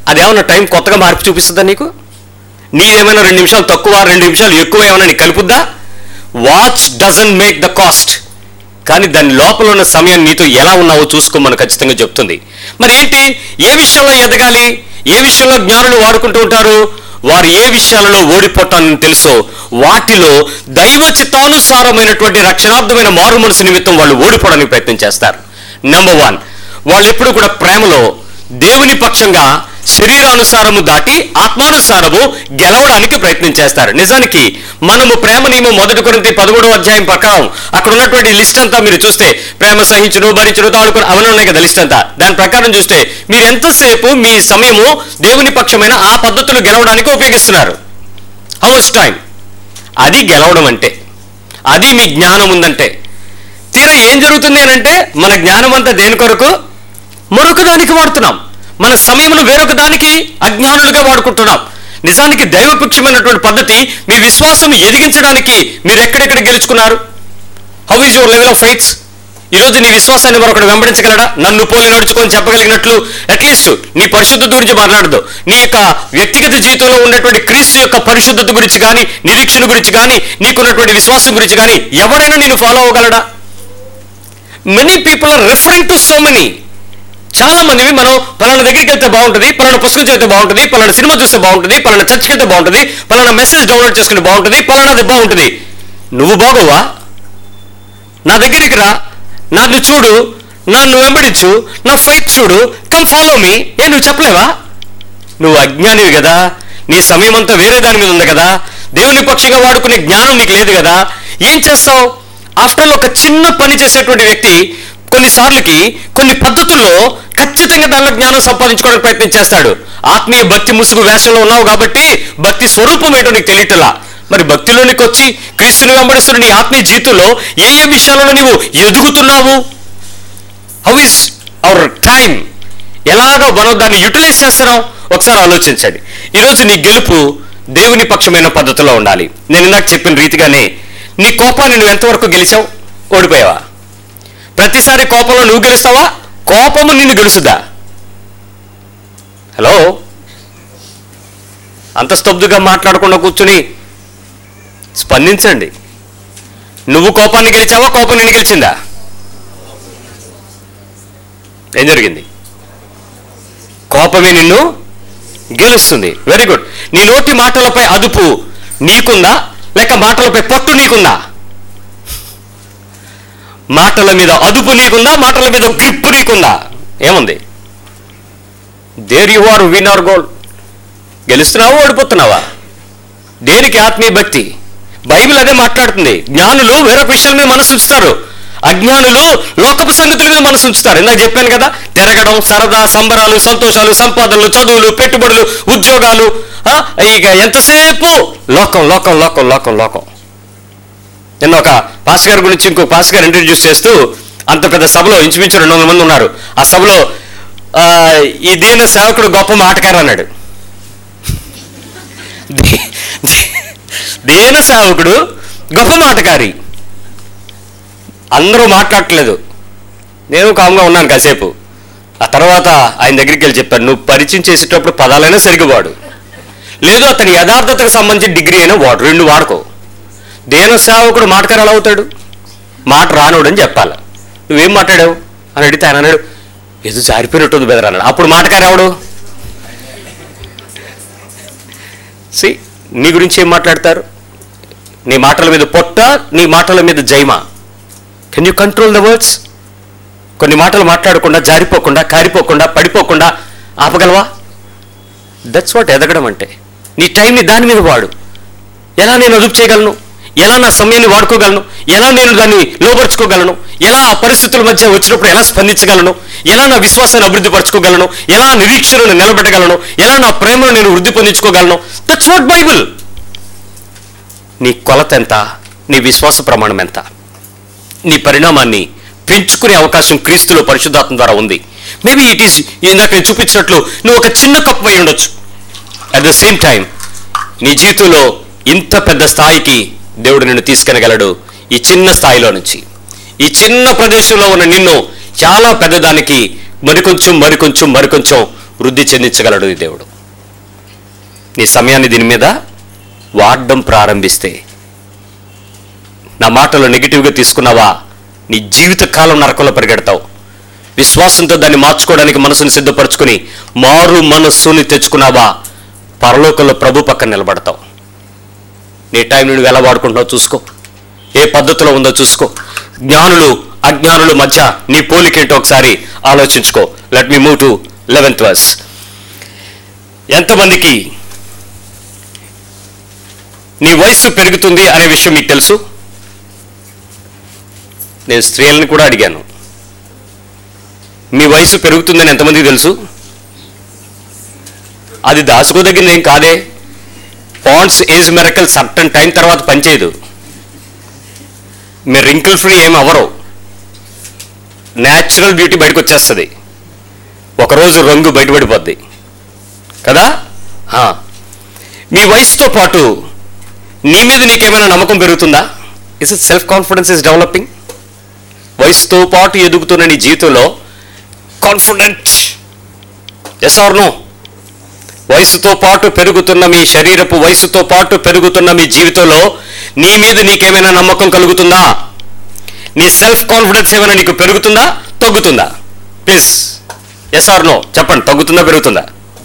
అదేమన్నా టైం కొత్తగా మార్పు చూపిస్తుందా నీకు నీదేమైనా రెండు నిమిషాలు తక్కువ రెండు నిమిషాలు ఎక్కువ ఏమైనా నీకు కలుపుద్దా watch doesn't make the cost కానీ దాని లోపల ఉన్న సమయం నీతో ఎలా ఉన్నావో చూసుకోమని ఖచ్చితంగా చెప్తుంది మరి ఏంటి ఏ విషయంలో ఎదగాలి ఏ విషయంలో జ్ఞానులు వాడుకుంటూ ఉంటారు వారు ఏ విషయాలలో ఓడిపోతానని తెలుసో వాటిలో దైవ చిత్తానుసారమైనటువంటి రక్షణార్థమైన మారు మనసు నిమిత్తం వాళ్ళు ఓడిపోవడానికి ప్రయత్నం చేస్తారు నెంబర్ వన్ వాళ్ళు ఎప్పుడు కూడా ప్రేమలో దేవుని పక్షంగా శరీరానుసారము దాటి ఆత్మానుసారము గెలవడానికి ప్రయత్నం చేస్తారు నిజానికి మనము ప్రేమ నియమం మొదటి కొరింది పదమూడవ అధ్యాయం ప్రకారం అక్కడ ఉన్నటువంటి లిస్ట్ అంతా మీరు చూస్తే ప్రేమ సహించును భరించును తాడుకుని అవన్నీ ఉన్నాయి కదా లిస్ట్ అంతా దాని ప్రకారం చూస్తే మీరు ఎంతసేపు మీ సమయము దేవుని పక్షమైన ఆ పద్ధతులు గెలవడానికి ఉపయోగిస్తున్నారు హౌస్ టైం అది గెలవడం అంటే అది మీ జ్ఞానం ఉందంటే తీరా ఏం జరుగుతుంది అని అంటే మన జ్ఞానం అంతా దేని కొరకు మరొక దానికి వాడుతున్నాం మన సమయంలో వేరొక దానికి అజ్ఞానులుగా వాడుకుంటున్నాం నిజానికి దైవపక్షమైనటువంటి పద్ధతి మీ విశ్వాసం ఎదిగించడానికి మీరు ఎక్కడెక్కడ గెలుచుకున్నారు how is your level of fights ఈరోజు నీ విశ్వాసాన్ని మరొకటి వెంబడించగలడా నన్ను పోలి నడుచుకొని చెప్పగలిగినట్లు అట్లీస్ట్ నీ పరిశుద్ధత గురించి మాట్లాడదు నీ యొక్క వ్యక్తిగత జీవితంలో ఉన్నటువంటి క్రీస్తు యొక్క పరిశుద్ధత గురించి కానీ నిరీక్షణ గురించి కానీ నీకున్నటువంటి విశ్వాసం గురించి కానీ ఎవడైనా నిన్ను ఫాలో అవ్వగలడా many people are referring to so many చాలా మందివి మనం పలానా దగ్గరికి వెళ్తే బాగుంటుంది పలానా పుస్తకం చదివితే బాగుంటుంది పలానా సినిమా చూస్తే బాగుంటుంది పలానా చర్చికి వెళ్తే బాగుంటుంది పలానా మెసేజ్ డౌన్లోడ్ చేసుకుంటే బాగుంటుంది పలానాది బాగుంటుంది నువ్వు బాగోవా నా దగ్గరికి రా నన్ను చూడు నన్ను వెంబడించు నా ఫైట్ చూడు కమ్ ఫాలో మీ ఏ నువ్వు చెప్పలేవా నువ్వు అజ్ఞానివి కదా నీ సమయం అంతా వేరే దాని మీద ఉంది కదా దేవుని పక్షంగా వాడుకునే జ్ఞానం నీకు లేదు కదా ఏం చేస్తావు ఆఫ్టర్ ఒక చిన్న పని చేసేటువంటి వ్యక్తి కొన్నిసార్లకి కొన్ని పద్ధతుల్లో ఖచ్చితంగా దానిలో జ్ఞానం సంపాదించుకోవడానికి ప్రయత్నం చేస్తాడు ఆత్మీయ భక్తి ముసుగు వేషంలో ఉన్నావు కాబట్టి భక్తి స్వరూపం ఏంటో నీకు తెలియటలా మరి భక్తిలోనికి వచ్చి క్రీస్తుని వెంబడిస్తున్న నీ ఆత్మీయ జీవితంలో ఏ ఏ విషయాలలో నీవు ఎదుగుతున్నావు హౌ ఇస్ అవర్ టైం ఎలాగో మనం దాన్ని యూటిలైజ్ చేస్తున్నాం ఒకసారి ఆలోచించండి ఈరోజు నీ గెలుపు దేవుని పక్షమైన పద్ధతిలో ఉండాలి నేను ఇందాక చెప్పిన రీతిగానే నీ కోపాన్ని నువ్వు ఎంతవరకు గెలిచావు ఓడిపోయావా ప్రతిసారి కోపంలో నువ్వు గెలుస్తావా కోపము నిన్ను గెలుసుదా హలో అంత స్తబ్దుగా మాట్లాడకుండా కూర్చుని స్పందించండి నువ్వు కోపాన్ని గెలిచావా కోపం నిన్ను గెలిచిందా ఏం జరిగింది కోపమే నిన్ను గెలుస్తుంది వెరీ గుడ్ నీ నోటి మాటలపై అదుపు నీకుందా లేక మాటలపై పట్టు నీకుందా మాటల మీద అదుపు నీకుందా మాటల మీద గ్రిప్ నీకుందా ఏముంది there you are win or goal గెలుస్తున్నావా ఓడిపోతున్నావా దేనికి ఆత్మీయ భక్తి బైబిల్ అదే మాట్లాడుతుంది జ్ఞానులు వేరొక విషయాల మీద మనసు ఉంచుతారు అజ్ఞానులు లోకపు సంగతుల మీద మనసు ఉంచుతారు ఇందాక చెప్పాను కదా తిరగడం సరదా సంబరాలు సంతోషాలు సంపాదనలు చదువులు పెట్టుబడులు ఉద్యోగాలు ఆ, ఇక ఎంతసేపు లోకం లోకం లోకం లోకం లోకం నిన్న ఒక పాస్ గారి గురించి ఇంకో పాస్ గారు ఇంట్రడ్యూస్ చేస్తూ అంత పెద్ద సభలో ఇంచుమించు రెండు వందల మంది ఉన్నారు ఆ సభలో ఆ, ఈ దీన సేవకుడు గొప్ప మాటకారు అన్నాడు దే- దే- దేన సేవకుడు గొప్ప మాటకారి అందరూ మాట్లాడట్లేదు నేను కామ్గా ఉన్నాను కాసేపు ఆ తర్వాత ఆయన దగ్గరికి వెళ్ళి చెప్పాను నువ్వు పరిచయం చేసేటప్పుడు పదాలైనా సరిగ్గా వాడు లేదు అతని యథార్థతకు సంబంధించిన డిగ్రీ అయినా వాడు రెండు వాడుకో దేన సేవకుడు మాటకారు ఎలా అవుతాడు మాట రానోడు అని చెప్పాలి నువ్వేం మాట్లాడావు అని అడిగితే ఆయన అన్నాడు ఏదో జారిపోయినట్టుంది బెదర్ అన్నాడు అప్పుడు మాటకారు ఎవడు సి నీ గురించి ఏం మాట్లాడతారు నీ మాటల మీద పొట్ట నీ మాటల మీద జైమా can you control the words కొన్ని మాటలు మాట్లాడకుండా జారిపోకుండా కారిపోకుండా పడిపోకుండా ఆపగలవా దట్స్ వాట్ ఎదగడం అంటే నీ టైంని దాని మీద వాడు ఎలా నేను అదుపు చేయగలను ఎలా నా సమయాన్ని వాడుకోగలను ఎలా నేను దాన్ని లోపరుచుకోగలను ఎలా ఆ పరిస్థితుల మధ్య వచ్చినప్పుడు ఎలా స్పందించగలను ఎలా నా విశ్వాసాన్ని అభివృద్ధి పరచుకోగలను ఎలా నిరీక్షణను నిలబెట్టగలను ఎలా నా ప్రేమను నేను వృద్ధి పొందించుకోగలను దట్స్ వాట్ బైబిల్ నీ కొలత ఎంత నీ విశ్వాస ప్రమాణం ఎంత నీ పరిణామాన్ని పెంచుకునే అవకాశం క్రీస్తులో పరిశుద్ధాత్మ ద్వారా ఉంది మేబీ ఇట్ ఈస్ ఇందాక నేను చూపించినట్లు నువ్వు ఒక చిన్న కప్పు అయి ఉండొచ్చు అట్ ద సేమ్ టైం నీ జీవితంలో ఇంత పెద్ద స్థాయికి దేవుడు నిన్ను తీసుకెనగలడు ఈ చిన్న స్థాయిలో నుంచి ఈ చిన్న ప్రదేశంలో ఉన్న నిన్ను చాలా పెద్దదానికి మరికొంచెం మరికొంచెం మరికొంచెం వృద్ధి చెందించగలడు ఈ దేవుడు నీ సమయాన్ని దీని మీద వాడడం ప్రారంభిస్తే నా మాటలు నెగిటివ్గా తీసుకున్నావా నీ జీవిత కాలం నరకంలో పరిగెడతావు విశ్వాసంతో దాన్ని మార్చుకోవడానికి మనసును సిద్ధపరచుకుని మారు మనస్సుని తెచ్చుకున్నావా పరలోకంలో ప్రభు పక్కన నిలబడతావు నీ టైం నువ్వు ఎలా వాడుకుంటున్నావు చూసుకో ఏ పద్ధతిలో ఉందో చూసుకో జ్ఞానులు అజ్ఞానుల మధ్య నీ పోలికేంటో ఒకసారి ఆలోచించుకో let me move to eleventh verse ఎంతమందికి నీ వయస్సు పెరుగుతుంది అనే విషయం మీకు తెలుసు నేను స్త్రీలను కూడా అడిగాను మీ వయసు పెరుగుతుందని ఎంతమందికి తెలుసు అది దాచుకోదగింది ఏం కాదే Pond's age miracle certain time తర్వాత పనిచేయదు మీరు రింకిల్ ఫ్రీ ఏం అవ్వరు న్యాచురల్ బ్యూటీ బయటకు వచ్చేస్తుంది ఒకరోజు రంగు బయటపడిపోద్ది కదా హా. మీ వయసుతో పాటు నీ మీద నీకేమైనా నమ్మకం పెరుగుతుందా is it self confidence is developing వయసుతో పాటు ఎదుగుతున్న నీ జీవితంలో కాన్ఫిడెంట్ ఎస్ ఆర్ నో వయసుతో పాటు పెరుగుతున్న మీ శరీరపు వయసుతో పాటు పెరుగుతున్న మీ జీవితంలో నీ మీద నీకేమైనా నమ్మకం కలుగుతుందా నీ సెల్ఫ్ కాన్ఫిడెన్స్ ఏమైనా నీకు పెరుగుతుందా తగ్గుతుందా ప్లీజ్ ఎస్ ఆర్ నో చెప్పండి తగ్గుతుందా పెరుగుతుందా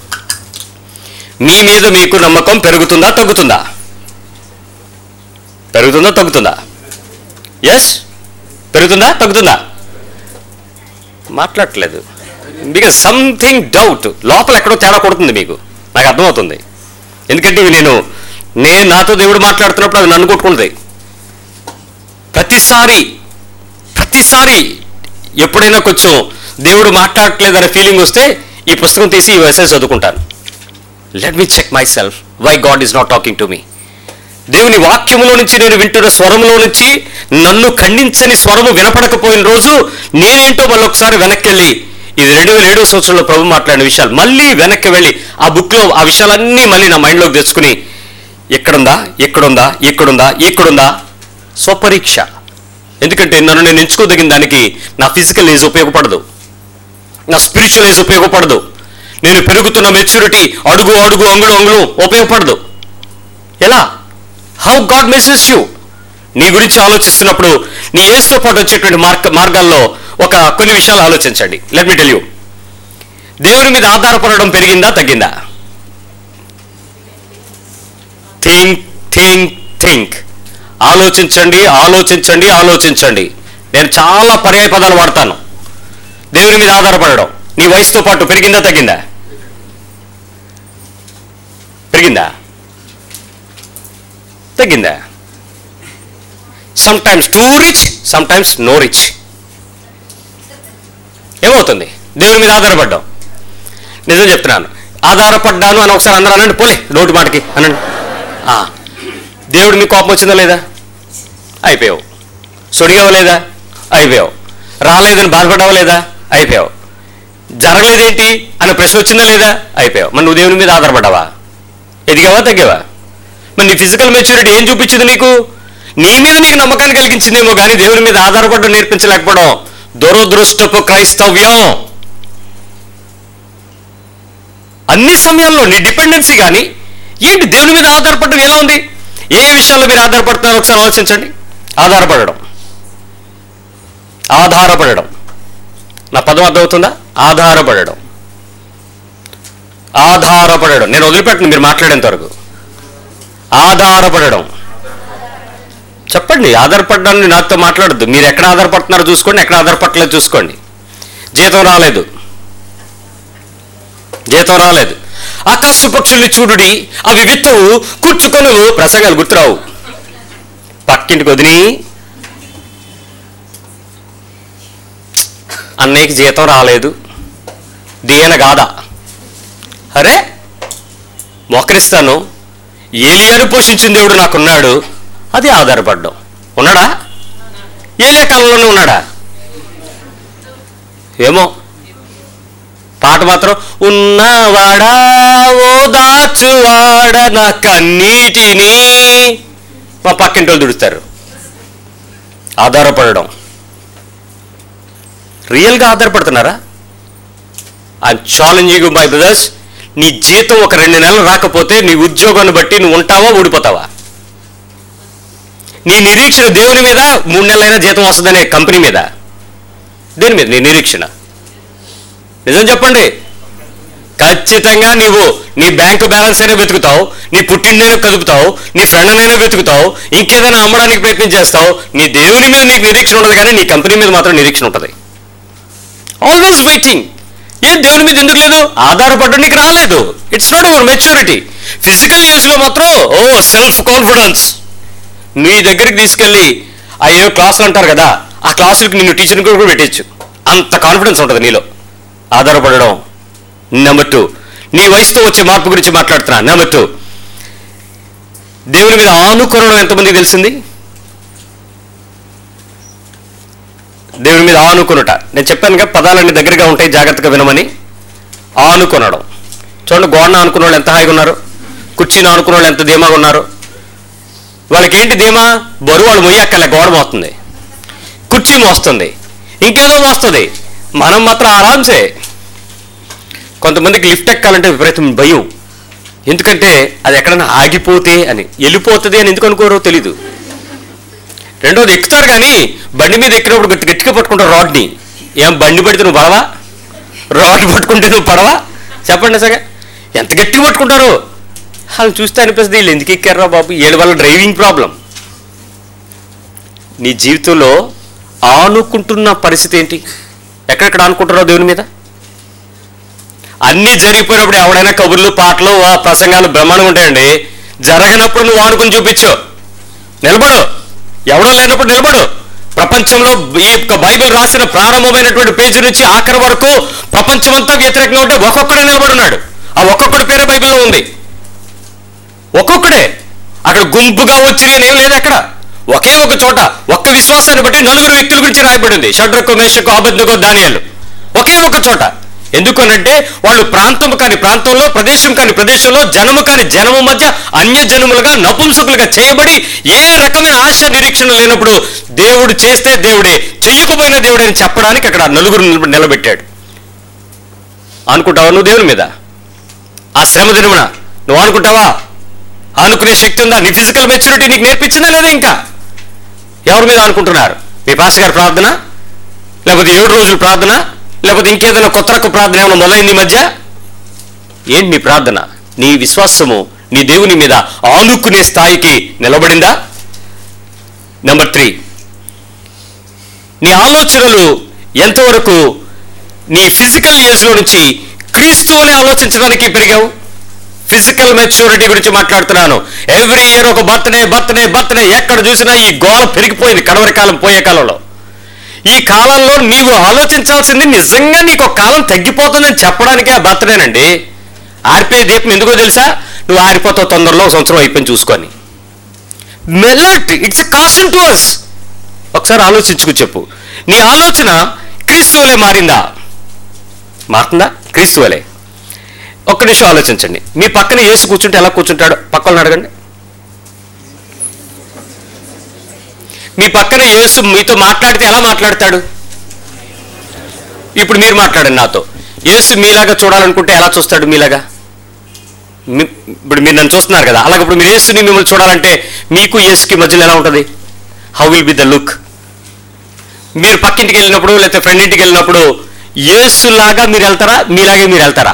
మీ మీద మీకు నమ్మకం పెరుగుతుందా తగ్గుతుందా పెరుగుతుందా తగ్గుతుందా ఎస్ పెరుగుతుందా తగ్గుతుందా మాట్లాడట్లేదు బికాజ్ సంథింగ్ డౌట్ లోపల ఎక్కడో తేడా కొడుతుంది మీకు నాకు అర్థమవుతుంది ఎందుకంటే ఇవి నేను నేను నాతో దేవుడు మాట్లాడుతున్నప్పుడు అది నన్ను కొట్టుకుంటుంది ప్రతిసారి ప్రతిసారి ఎప్పుడైనా కొంచెం దేవుడు మాట్లాడట్లేదు అనే ఫీలింగ్ వస్తే ఈ పుస్తకం తీసి ఈ మెసేజ్ చదువుకుంటాను let me check myself why God is not talking to me దేవుని వాక్యములో నుంచి నేను వింటున్న స్వరంలో నుంచి నన్ను ఖండించని స్వరము వినపడకపోయిన రోజు నేనేంటో మళ్ళీ ఒకసారి వెనక్కి వెళ్ళి ఇది రెండు వేల ఏడో సంవత్సరంలో ప్రభు మాట్లాడిన విషయాలు మళ్ళీ వెనక్కి వెళ్ళి ఆ బుక్లో ఆ విషయాలన్నీ మళ్ళీ నా మైండ్లోకి తెచ్చుకుని ఎక్కడుందా ఎక్కడుందా ఎక్కడుందా ఎక్కడుందా స్వపరీక్ష ఎందుకంటే నన్ను నేను ఎంచుకోదగిన దానికి నా ఫిజికల్ ఏజ్ ఉపయోగపడదు నా స్పిరిచువల్ ఏజ్ ఉపయోగపడదు నేను పెరుగుతున్న మెచ్యూరిటీ అడుగు అడుగు అంగుళం అంగుళం ఉపయోగపడదు ఎలా హౌ గాడ్ మెసేజ్ యూ నీ గురించి ఆలోచిస్తున్నప్పుడు నీ ఏసుతో పాటు వచ్చేటువంటి మార్గ మార్గాల్లో ఒక కొన్ని విషయాలు ఆలోచించండి లెట్ మీ టెల్ యూ దేవుని మీద ఆధారపడడం పెరిగిందా తగ్గిందా థింక్ థింక్ థింక్ ఆలోచించండి ఆలోచించండి ఆలోచించండి నేను చాలా పర్యాయ పదాలు వాడతాను దేవుని మీద ఆధారపడడం నీ వయసుతో పాటు పెరిగిందా తగ్గిందా పెరిగిందా తగ్గిందా sometimes too rich sometimes no rich ఏమవుతుంది దేవుని మీద ఆధారపడ్డాం నిజం చెప్తున్నాను ఆధారపడ్డాను అని ఒకసారి అందరూ అనండి పోలే నోటి మాటకి అనండి ఆ, దేవుడు మీకు కోపం వచ్చిందా లేదా అయిపోయావు సొడిగావా లేదా అయిపోయావు రాలేదని బాధపడ్డావా లేదా అయిపోయావు జరగలేదేంటి అనే ప్రశ్న వచ్చిందా లేదా అయిపోయావు మరి నువ్వు దేవుని మీద ఆధారపడ్డావా ఎదిగావా తగ్గావా మరి నీ ఫిజికల్ మెచ్యూరిటీ ఏం చూపించింది నీకు నీ మీద నీకు నమ్మకాన్ని కలిగించిందేమో కానీ దేవుని మీద ఆధారపడడం నేర్పించలేకపోవడం దురదృష్టపు క్రైస్తవ్యం అన్ని సమయాల్లో నీ డిపెండెన్సీ కానీ ఏంటి దేవుని మీద ఆధారపడడం ఎలా ఉంది ఏ విషయాల్లో మీరు ఆధారపడుతున్నారో ఒకసారి ఆలోచించండి ఆధారపడడం ఆధారపడడం నా పదం అర్థమవుతుందా ఆధారపడడం ఆధారపడడం నేను వదిలిపెట్టను మీరు మాట్లాడేంత వరకు ఆధారపడడం చెప్పండి ఆధారపడడాన్ని నాతో మాట్లాడద్దు మీరు ఎక్కడ ఆధారపడుతున్నారో చూసుకోండి ఎక్కడ ఆధారపడలేదు చూసుకోండి జీతం రాలేదు జీతం రాలేదు ఆకాశ పక్షుల్ని చూడుడి అవి విత్తవు కూర్చుకొనులు ప్రసంగాలు గుర్తురావు పక్కింటికి వదిలి అన్నయ్యకి జీతం రాలేదు దీన గాదా అరే మోకరిస్తాను ఏలియాను పోషించిన దేవుడు నాకున్నాడు అది ఆధారపడ్డం ఉన్నాడా ఏలియా కాలంలోనే ఉన్నాడా ఏమో పాట మాత్రం ఉన్నవాడా ఓ దాచువాడ నా కన్నీటిని మా పక్కింటి వాళ్ళు దుడుస్తారు ఆధారపడడం రియల్గా ఆధారపడుతున్నారా ఐఎమ్ ఛాలెంజింగ్ మై బ్రదర్స్ నీ జీతం ఒక రెండు నెలలు రాకపోతే నీ ఉద్యోగాన్ని బట్టి నువ్వు ఉంటావా ఊడిపోతావా నీ నిరీక్షణ దేవుని మీద మూడు నెలలైనా జీతం వస్తుందనే కంపెనీ మీద దేని మీద నీ నిరీక్షణ నిజం చెప్పండి ఖచ్చితంగా నీవు నీ బ్యాంకు బ్యాలెన్స్ అయినా వెతుకుతావు నీ పుట్టిందైనా కదుపుతావు నీ ఫ్రెండ్నైనా వెతుకుతావు ఇంకేదైనా అమ్మడానికి ప్రయత్నం చేస్తావు నీ దేవుని మీద నీకు నిరీక్షణ ఉండదు కానీ నీ కంపెనీ మీద మాత్రం నిరీక్షణ ఉంటుంది ఆల్వేస్ వెయిటింగ్ ఏం దేవుని మీద ఎందుకు లేదు ఆధారపడడం నీకు రాలేదు it's not your maturity physical ఇయర్స్లో మాత్రం ఓ సెల్ఫ్ కాన్ఫిడెన్స్ నీ దగ్గరికి తీసుకెళ్ళి ఆ ఏవో క్లాసులు అంటారు కదా ఆ క్లాసులకి నిన్ను టీచర్ని కూడా పెట్టచ్చు అంత కాన్ఫిడెన్స్ ఉంటుంది నీలో ఆధారపడడం నెంబర్ టూ నీ వయసుతో వచ్చే మార్పు గురించి మాట్లాడుతున్నా నెంబర్ టూ దేవుని మీద ఆనుకోవడం ఎంతమందికి తెలిసింది దేవుని మీద ఆనుకునుట నేను చెప్పాను కదా పదాలన్నీ దగ్గరగా ఉంటాయి జాగ్రత్తగా వినమని ఆనుకొనడం చూడండి గోడన అనుకున్న వాళ్ళు ఎంత హాయిగా ఉన్నారు కుర్చీని ఆనుకున్న వాళ్ళు ఎంత ధీమాగా ఉన్నారు వాళ్ళకి ఏంటి ధీమా బరువు వాళ్ళు మొయ్యక్కలే గోడ మోస్తుంది కుర్చీ మోస్తుంది ఇంకేదో మోస్తుంది మనం మాత్రం ఆరాంసే కొంతమందికి లిఫ్ట్ ఎక్కాలంటే విపరీతం భయం ఎందుకంటే అది ఎక్కడైనా ఆగిపోతే అని వెళ్ళిపోతుంది అని ఎందుకు అనుకోరో తెలీదు రెండోది ఎక్కుతారు కానీ బండి మీద ఎక్కినప్పుడు గట్టి గట్టిగా పట్టుకుంటారు రాడ్ని ఏం బండి పడితే నువ్వు పడవా రాడ్ పట్టుకుంటే నువ్వు పడవా చెప్పండి సగా ఎంత గట్టిగా పట్టుకుంటారు వాళ్ళు చూస్తే అనిపిస్తుంది వీళ్ళు ఎందుకు ఎక్కారా బాబు వీళ్ళ వల్ల డ్రైవింగ్ ప్రాబ్లం నీ జీవితంలో ఆనుకుంటున్న పరిస్థితి ఏంటి ఎక్కడెక్కడ ఆనుకుంటున్నావు దేవుని మీద అన్నీ జరిగిపోయినప్పుడు ఎవడైనా కబుర్లు పాటలు ఆ ప్రసంగాలు బ్రహ్మాండంగా ఉంటాయండి జరగనప్పుడు నువ్వు ఆనుకుని చూపించు నిలబడు ఎవడో లేనప్పుడు నిలబడు ప్రపంచంలో ఈ యొక్క బైబిల్ రాసిన ప్రారంభమైనటువంటి పేజీ నుంచి ఆఖరి వరకు ప్రపంచమంతా వ్యతిరేకంగా ఉంటే ఒక్కొక్కడే నిలబడున్నాడు ఆ ఒక్కొక్కడి పేరే బైబిల్లో ఉంది ఒక్కొక్కడే అక్కడ గుంపుగా వచ్చి నేను ఏం లేదు అక్కడ ఒకే ఒక చోట ఒక్క విశ్వాసాన్ని బట్టి నలుగురు వ్యక్తుల గురించి రాయబడింది షడ్రకు మేషకు అబద్ధకు దానియాలు ఒకే ఒక చోట ఎందుకనంటే వాళ్ళు ప్రాంతం కాని ప్రాంతంలో ప్రదేశం కాని ప్రదేశంలో జనము కాని జనము మధ్య అన్య జనములుగా నపుంసకులుగా చేయబడి ఏ రకమైన ఆశ నిరీక్షణ లేనప్పుడు దేవుడు చేస్తే దేవుడే చెయ్యకపోయిన దేవుడే అని చెప్పడానికి అక్కడ నలుగురు నిలబ- నిలబెట్టాడు అనుకుంటావా నువ్వు దేవుని మీద ఆ శ్రమ దినమున నువ్వు అనుకుంటావా అనుకునే శక్తి ఉందా నీ ఫిజికల్ మెచ్యూరిటీ నీకు నేర్పించిందా లేదా ఇంకా ఎవరి మీద అనుకుంటున్నారు మీ పాస్టర్ గారి ప్రార్థన లేకపోతే ఏడు రోజుల ప్రార్థన లేకపోతే ఇంకేదైనా కొత్త రకం ప్రార్థన ఏమైనా మొదలైంది ఈ మధ్య ఏంటి నీ ప్రార్థన నీ విశ్వాసము నీ దేవుని మీద ఆనుకునే స్థాయికి నిలబడిందా నెంబర్ త్రీ నీ ఆలోచనలు ఎంతవరకు నీ ఫిజికల్ ఏజ్లో నుంచి క్రీస్తువుని ఆలోచించడానికి పెరిగావు ఫిజికల్ మెచ్యూరిటీ గురించి మాట్లాడుతున్నాను ఎవ్రీ ఇయర్ ఒక బర్త్డే బర్త్డే బర్త్డే ఎక్కడ చూసినా ఈ గోల పెరిగిపోయింది కడవరి కాలం పోయే కాలంలో ఈ కాలంలో నీవు ఆలోచించాల్సింది నిజంగా నీకు ఒక కాలం తగ్గిపోతుందని చెప్పడానికే ఆ బర్త్డేనండి ఆరిపోయే దీపం ఎందుకో తెలుసా నువ్వు ఆరిపోతావు తొందరలో ఒక సంవత్సరం అయిపోయింది చూసుకొని మెలట్ it's a caution to us ఒకసారి ఆలోచించుకు చెప్పు నీ ఆలోచన క్రీస్తువలే మారిందా మారుతుందా క్రీస్తువలే ఒక్క నిమిషం ఆలోచించండి మీ పక్కన యేసు కూర్చుంటే ఎలా కూర్చుంటాడు పక్కన అడగండి మీ పక్కన యేసు మీతో మాట్లాడితే ఎలా మాట్లాడతాడు ఇప్పుడు మీరు మాట్లాడండి నాతో యేసు మీలాగా చూడాలనుకుంటే ఎలా చూస్తాడు మీలాగా మీ- ఇప్పుడు మీరు నన్ను చూస్తున్నారు కదా అలాగే ఇప్పుడు మీరు యేసుని మిమ్మల్ని చూడాలంటే మీకు యేసుకి మధ్యలో ఎలా ఉంటుంది how will be the look మీరు పక్కింటికి వెళ్ళినప్పుడు లేకపోతే ఫ్రెండ్ ఇంటికి వెళ్ళినప్పుడు యేసులాగా మీరు వెళ్తారా మీలాగే మీరు వెళ్తారా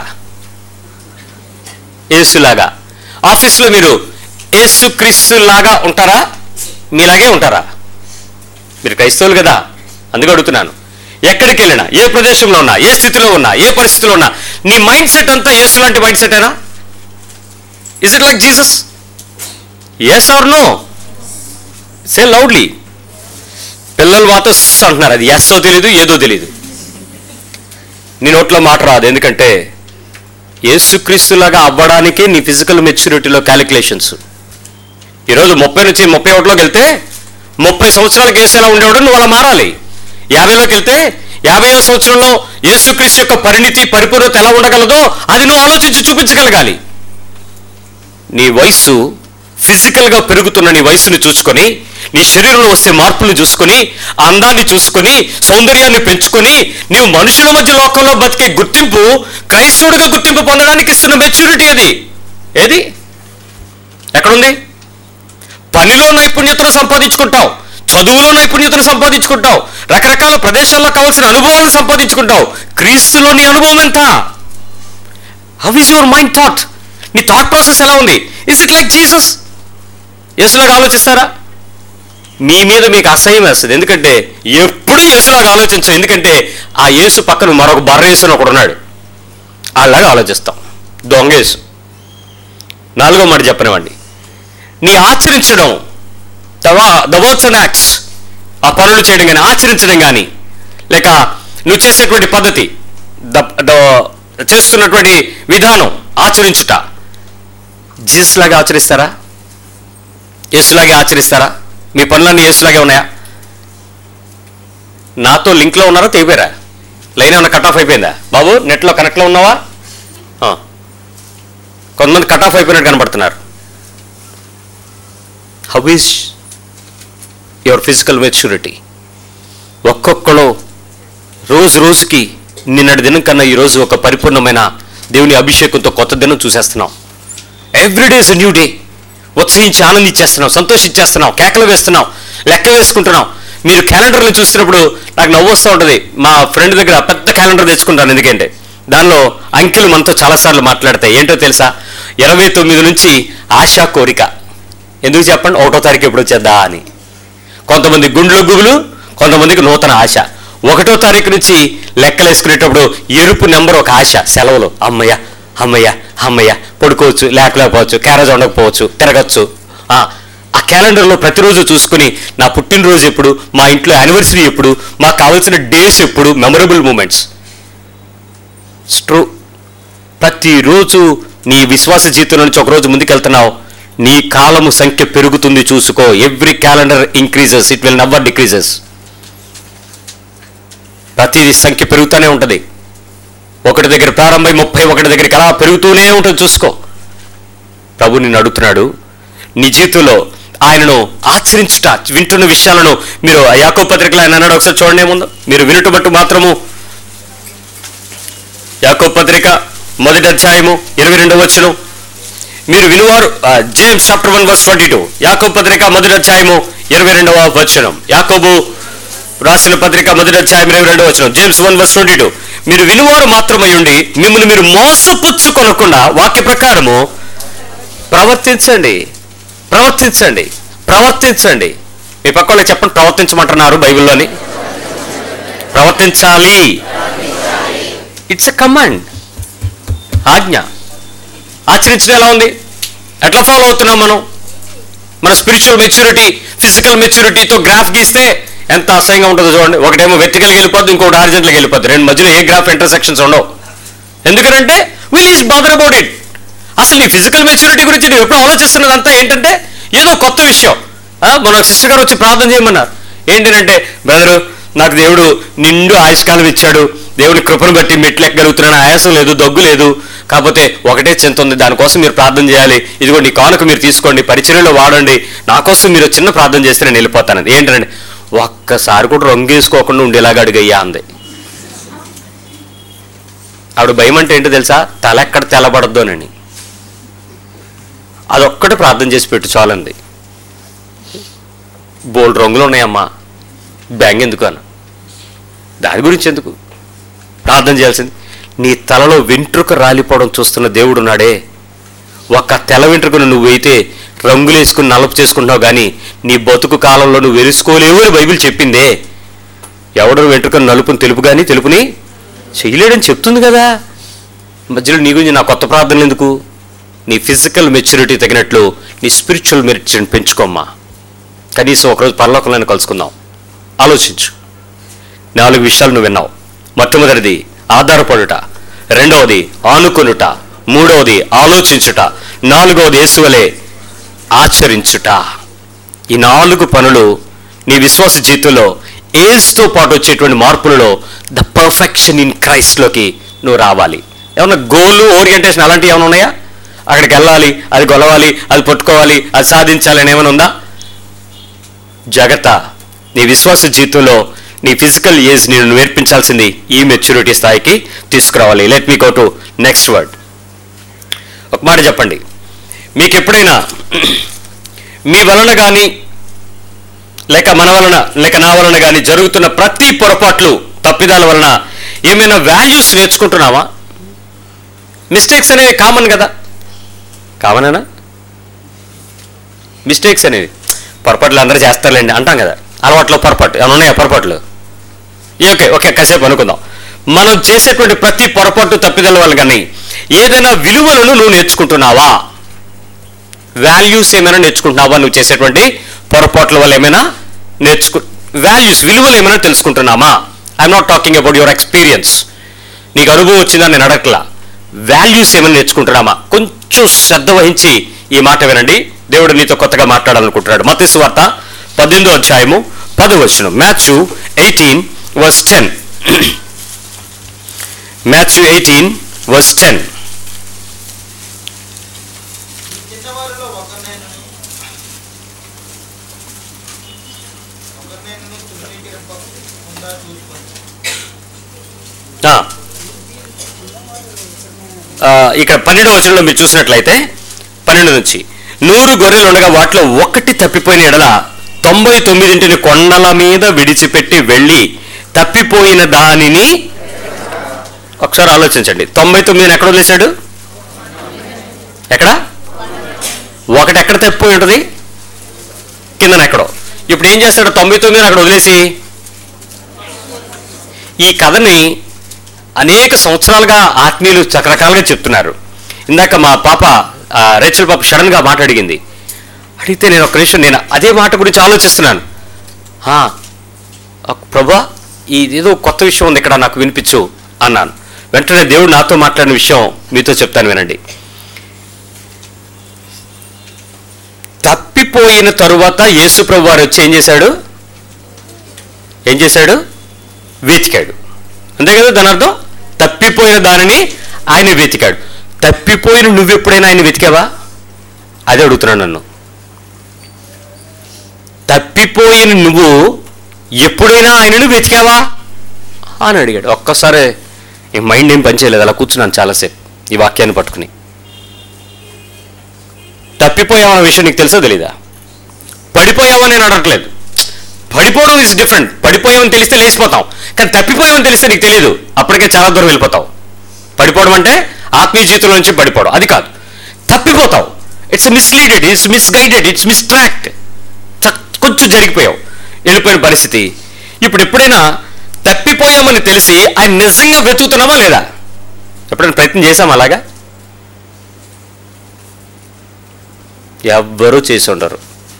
యేసులాగా ఆఫీస్లో మీరు యేసు క్రీస్తులాగా ఉంటారా మీలాగే ఉంటారా మీరు క్రైస్తవులు కదా అందుకే అడుగుతున్నాను ఎక్కడికి వెళ్ళినా ఏ ప్రదేశంలో ఉన్నా ఏ స్థితిలో ఉన్నా ఏ పరిస్థితిలో ఉన్నా నీ మైండ్ సెట్ అంతా యేసు లాంటి మైండ్ సెటేనా is it like Jesus yes or no say loudly పిల్లలు మాతో "స్" అంటున్నారు అది ఎస్సో తెలీదు ఏదో తెలీదు నీ నోట్లో మాట రాదు ఎందుకంటే యేసుక్రీస్తులాగా అవ్వడానికే నీ ఫిజికల్ మెచ్యూరిటీలో క్యాలిక్యులేషన్స్ ఈరోజు ముప్పై నుంచి ముప్పై ఒకటిలోకి వెళ్తే ముప్పై సంవత్సరాలకు యేసు ఎలా ఉండేవాడు నువ్వు అలా మారాలి యాభైలోకి వెళ్తే యాభైవ సంవత్సరంలో యేసుక్రీస్తు యొక్క పరిణితి పరిపూర్ణత ఎలా ఉండగలదో అది నువ్వు ఆలోచించి చూపించగలగాలి నీ వయస్సు ఫిజికల్గా పెరుగుతున్న నీ వయసుని చూసుకొని నీ శరీరంలో వచ్చే మార్పులు చూసుకొని ఆ అందాన్ని చూసుకొని సౌందర్యాన్ని పెంచుకొని నీవు మనుషుల మధ్య లోకంలో బతికే గుర్తింపు క్రైస్తవుడిగా గుర్తింపు పొందడానికి ఇస్తున్న మెచ్యూరిటీ అది ఏది ఎక్కడుంది పనిలో నైపుణ్యతను సంపాదించుకుంటావు చదువులో నైపుణ్యతను సంపాదించుకుంటావు రకరకాల ప్రదేశాల్లో కావాల్సిన అనుభవాలను సంపాదించుకుంటావు క్రీస్తులో నీ అనుభవం ఎంత how is your mind thought నీ థాట్ ప్రాసెస్ ఎలా ఉంది ఇస్ ఇట్ లైక్ జీసస్ యేసులాగా ఆలోచిస్తారా మీ మీద మీకు అసహ్యం వేస్తుంది ఎందుకంటే ఎప్పుడు యేసులాగా ఆలోచించం ఎందుకంటే ఆ యేసు పక్కన మరొక బర్ర యేసు అని ఒకడు ఉన్నాడు అలాగా ఆలోచిస్తాం దొంగ యేసు నాలుగో మాట చెప్పనివ్వండి నీ ఆచరించడం దవా ద వర్డ్స్ అండ్ యాక్ట్స్ ఆ పనులు చేయడం కానీ ఆచరించడం కానీ లేక నువ్వు చేసేటువంటి పద్ధతి ద ద చేస్తున్నటువంటి విధానం ఆచరించుట జీసస్లాగా ఆచరిస్తారా యేసులాగే ఆచరిస్తారా మీ పనులన్నీ యేసులాగే ఉన్నాయా నాతో లింక్లో ఉన్నారా తెగిపోయారా లైన్ ఏమైనా కట్ ఆఫ్ అయిపోయిందా బాబు నెట్లో కనెక్ట్లో ఉన్నావా ఆ. కొంతమంది కట్ ఆఫ్ అయిపోయినట్టు కనబడుతున్నారు how is your physical maturity ఒక్కొక్కరు రోజు రోజుకి నిన్నటి దినం కన్నా ఈరోజు ఒక పరిపూర్ణమైన దేవుని అభిషేకంతో కొత్త దినం చూసేస్తున్నాం ఎవ్రీడే ఇస్ న్యూ డే ఉత్సహించి ఆనందించేస్తున్నాం సంతోషించేస్తున్నాం కేకలు వేస్తున్నాం లెక్క వేసుకుంటున్నాం మీరు క్యాలెండర్లు చూసినప్పుడు నాకు నవ్వు వస్తూ ఉంటుంది మా ఫ్రెండ్ దగ్గర పెద్ద క్యాలెండర్ తెచ్చుకుంటాను ఎందుకంటే దానిలో అంకెలు మనతో చాలాసార్లు మాట్లాడతాయి ఏంటో తెలుసా ఇరవై తొమ్మిది నుంచి ఆశా కోరిక ఎందుకు చెప్పండి ఒకటో తారీఖు ఎప్పుడు వచ్చేద్దా అని కొంతమంది గుండ్లు గుబులు కొంతమందికి నూతన ఆశ ఒకటో తారీఖు నుంచి లెక్కలు వేసుకునేటప్పుడు ఎరుపు నెంబర్ ఒక ఆశ సెలవులు అమ్మయ్య అమ్మయ్య అమ్మయ్య పడుకోవచ్చు లేకపోవచ్చు క్యారేజ్ ఉండకపోవచ్చు తిరగచ్చు ఆ ఆ క్యాలెండర్లో ప్రతిరోజు చూసుకుని నా పుట్టినరోజు ఎప్పుడు మా ఇంట్లో యానివర్సరీ ఎప్పుడు మాకు కావాల్సిన డేస్ ఎప్పుడు మెమరబుల్ మూమెంట్స్ ట్రూ ప్రతిరోజు నీ విశ్వాస జీవితం నుంచి ఒకరోజు ముందుకెళ్తున్నావు నీ కాలము సంఖ్య పెరుగుతుంది చూసుకో every calendar increases it will never decreases ప్రతి సంఖ్య పెరుగుతూనే ఉంటుంది ఒకటి దగ్గర ప్రారంభమై ముప్పై ఒకటి దగ్గరికి అలా పెరుగుతూనే ఉంటుంది చూసుకో ప్రభు నిన్ను అడుగుతున్నాడు నీ జీవితంలో ఆయనను ఆచరించుట వింటున్న విషయాలను మీరు ఆ యాకో పత్రికలో ఆయన అన్నాడు ఒకసారి చూడండి ఏముందో మీరు వినుట బట్టు మాత్రము యాకో పత్రిక మొదటి అధ్యాయము ఇరవై రెండవ వచ్చును మీరు వినువారు James chapter one verse twenty two యాకో పత్రిక మొదటి అధ్యాయము ఇరవై రెండవ వచనం యాకోబు రాసిన పత్రిక మొదటి అధ్యాయం ఇరవై రెండవ వచనం James one verse twenty two మీరు వినువారు మాత్రమై ఉండి మిమ్మల్ని మీరు మోసపుచ్చుకొనకుండా వాక్య ప్రకారము ప్రవర్తించండి ప్రవర్తించండి ప్రవర్తించండి మీ పక్క వాళ్ళకి చెప్పండి ప్రవర్తించమంటున్నారు బైబిల్లోని ప్రవర్తించాలి ఇట్స్ ఎ కమాండ్ ఆజ్ఞ ఆచరించడం ఎలా ఉంది ఎట్లా ఫాలో అవుతున్నాం మనం మన స్పిరిచువల్ మెచ్యూరిటీ ఫిజికల్ మెచ్యూరిటీతో గ్రాఫ్ గీస్తే ఎంత అసహ్యంగా ఉంటుందో చూడండి ఒకటేమో వెర్టికల్కి వెళ్ళిపోద్ది ఇంకోటి హారిజెంటల్కి వెళ్ళిపోద్ది రెండు మధ్యలో ఏ గ్రాఫ్ ఇంటర్సెక్షన్స్ ఉండవు ఎందుకంటే will is bother about it అసలు నీ ఫిజికల్ మెచ్యూరిటీ గురించి నువ్వు ఎప్పుడు ఆలోచిస్తున్నదంతా ఏంటంటే ఏదో కొత్త విషయం ఆ, మన సిస్టర్ గారు వచ్చి ప్రార్థన చేయమన్నారు ఏంటంటే బ్రదరు నాకు దేవుడు నిండు ఆయుష్కాలం ఇచ్చాడు దేవుడి కృపను బట్టి మెట్లు ఎక్కగలుగుతున్నాను ఆయాసం లేదు దగ్గు లేదు కాకపోతే ఒకటే చింత ఉంది దానికోసం మీరు ప్రార్థన చేయాలి ఇదిగో నీ కానుక మీరు తీసుకోండి పరిచర్యలో వాడండి నా కోసం మీరు చిన్న ప్రార్థన చేస్తే నేను వెళ్ళిపోతాను ఏంటంటే ఒక్కసారి కూడా రంగు వేసుకోకుండా ఉండేలాగా అడిగయ్యా అంది ఆవిడ భయం అంటే ఏంటో తెలుసా తల ఎక్కడ తెల్లబడద్దోనని అదొక్కటి ప్రార్థన చేసి పెట్టు చాలండి బోల్డ్ రంగులు ఉన్నాయమ్మా బ్యాంగ్ ఎందుకు అన్న దాని గురించి ఎందుకు ప్రార్థన చేయాల్సింది నీ తలలో వెంట్రుక రాలిపోవడం చూస్తున్న దేవుడు ఉన్నాడే ఒక్క తెల్ల వెంట్రుకను నువ్వైతే రంగులు వేసుకుని నలుపు చేసుకుంటున్నావు కానీ నీ బతుకు కాలంలో నువ్వు వెలుసుకోలేవు అని బైబిల్ చెప్పిందే ఎవడు వెంట్రుకను నలుపుని తెలుపు కానీ తెలుపుని చేయలేడని చెప్తుంది కదా మధ్యలో నీ గురించి నా కొత్త ప్రార్థనలు ఎందుకు నీ ఫిజికల్ మెచ్యూరిటీ తగినట్లు నీ స్పిరిచువల్ మెచ్యూరిటీని పెంచుకోమ్మా కనీసం ఒకరోజు పరలోకంలో కలుసుకుందాం ఆలోచించు నాలుగు విషయాలు నువ్వు విన్నావు మొట్టమొదటిది ఆధారపడుట రెండవది ఆనుకొనుట మూడవది ఆలోచించుట నాలుగవది యేసువలే ఆచరించుట ఈ నాలుగు పనులు నీ విశ్వాస జీవితంలో ఏజ్తో పాటు వచ్చేటువంటి మార్పులలో ద పర్ఫెక్షన్ ఇన్ క్రైస్ట్లోకి నువ్వు రావాలి ఏమన్నా గోల్ ఓరియంటేషన్ అలాంటివి ఏమైనా ఉన్నాయా అక్కడికి వెళ్ళాలి అది గొలవాలి అది పట్టుకోవాలి అది సాధించాలి అని ఏమైనా ఉందా జగత నీ విశ్వాస జీవితంలో నీ ఫిజికల్ ఏజ్ నేను నేర్పించాల్సింది ఈ మెచ్యూరిటీ స్థాయికి తీసుకురావాలి let me go to next word ఒక మాట చెప్పండి మీకు ఎప్పుడైనా మీ వలన కానీ లేక మన వలన లేక నా వలన కానీ జరుగుతున్న ప్రతి పొరపాట్లు తప్పిదాల వలన ఏమైనా వాల్యూస్ నేర్చుకుంటున్నావా మిస్టేక్స్ అనేవి కామన్ కదా కామనేనా మిస్టేక్స్ అనేవి పొరపాట్లు అందరూ చేస్తారులేండి అంటాం కదా అలవాట్లో పొరపాటు ఏమైనా ఉన్నాయా పొరపాట్లు ఓకే ఓకే కాసేపు అనుకుందాం మనం చేసేటువంటి ప్రతి పొరపాటు తప్పిదల వల్ల కానీ ఏదైనా విలువలను నువ్వు నేర్చుకుంటున్నావా వాల్యూస్ ఏమైనా నేర్చుకుంటున్నావా నువ్వు చేసేటువంటి పొరపాట్ల వల్ల ఏమైనా నేర్చుకు వాల్యూస్ విలువలు ఏమైనా తెలుసుకుంటున్నామా I'm not talking about your experience నీకు అనుభవం వచ్చిందా నేను అడగట్లా వాల్యూస్ ఏమైనా నేర్చుకుంటున్నామా కొంచెం శ్రద్ధ వహించి ఈ మాట వినండి దేవుడు నీతో కొత్తగా మాట్లాడాలనుకుంటున్నాడు మతీసు వార్త పద్దెనిమిదో అధ్యాయము పదవచనం Matthew eighteen verse ten Matthew eighteen verse ten చిన్నవారిలో ఒకరినైనా ఒకరినైనా తృణీకరింపకుండా చూసుకోండి ఇక్కడ పన్నెండవ వచనంలో మీరు చూసినట్లయితే పన్నెండు నుంచి నూరు గొర్రెలు ఉండగా వాటిలో ఒకటి తప్పిపోయిన ఎడల తొంభై తొమ్మిదింటిని కొండల మీద విడిచిపెట్టి వెళ్ళి తప్పిపోయిన దానిని ఒకసారి ఆలోచించండి తొంభై తొమ్మిదిని ఎక్కడ వదిలేశాడు ఎక్కడ ఒకటి ఎక్కడ తప్పిపోయి ఉంటుంది కిందన ఎక్కడో ఇప్పుడు ఏం చేస్తాడు తొంభై తొమ్మిదిని అక్కడ వదిలేసి ఈ కథని అనేక సంవత్సరాలుగా ఆత్మీయులు రకరకాలుగా చెప్తున్నారు ఇందాక మా పాప ఆ, రేచల్ పాప సడన్గా మాట అడిగింది అడిగితే నేను ఒక నిమిషం నేను అదే మాట గురించి ఆలోచిస్తున్నాను "ఆ, ఆ, ప్రభా ఇదేదో కొత్త విషయం ఉంది ఇక్కడ నాకు వినిపించు అన్నాను వెంటనే దేవుడు నాతో మాట్లాడిన విషయం మీతో చెప్తాను వినండి తప్పిపోయిన తరువాత యేసు ప్రభు వారు వచ్చి ఏం చేశాడు ఏం చేశాడు వెతికాడు అంతే కదా దాని అర్థం తప్పిపోయిన దానిని ఆయన వెతికాడు తప్పిపోయిన నువ్వెప్పుడైనా ఆయన వెతికావా అదే అడుగుతున్నాను నన్ను తప్పిపోయిన నువ్వు ఎప్పుడైనా ఆయనను వెతికావా అని అడిగాడు ఒక్కసారి ఈ మైండ్ ఏం పనిచేయలేదు అలా కూర్చున్నాను చాలాసేపు ఈ వాక్యాన్ని పట్టుకుని తప్పిపోయావన్న విషయం నీకు తెలుసా తెలీదా పడిపోయావా నేను అడగట్లేదు పడిపోవడం ఇస్ డిఫరెంట్ పడిపోయామని తెలిస్తే లేచిపోతాం కానీ తప్పిపోయామని తెలిస్తే నీకు తెలియదు అప్పటికే చాలా దూరం వెళ్ళిపోతావు పడిపోవడం అంటే ఆత్మీయ జీవితంలో నుంచి పడిపోవడం అది కాదు తప్పిపోతావు it's misleaded it's misguided it's mistract కొంచెం జరిగిపోయావు వెళ్ళిపోయిన పరిస్థితి ఇప్పుడు ఎప్పుడైనా తప్పిపోయామని తెలిసి ఆయన నిజంగా వెతుకుతున్నామా లేదా ఎప్పుడైనా ప్రయత్నం చేశామా అలాగా ఎవ్వరూ చేసి ఉండరు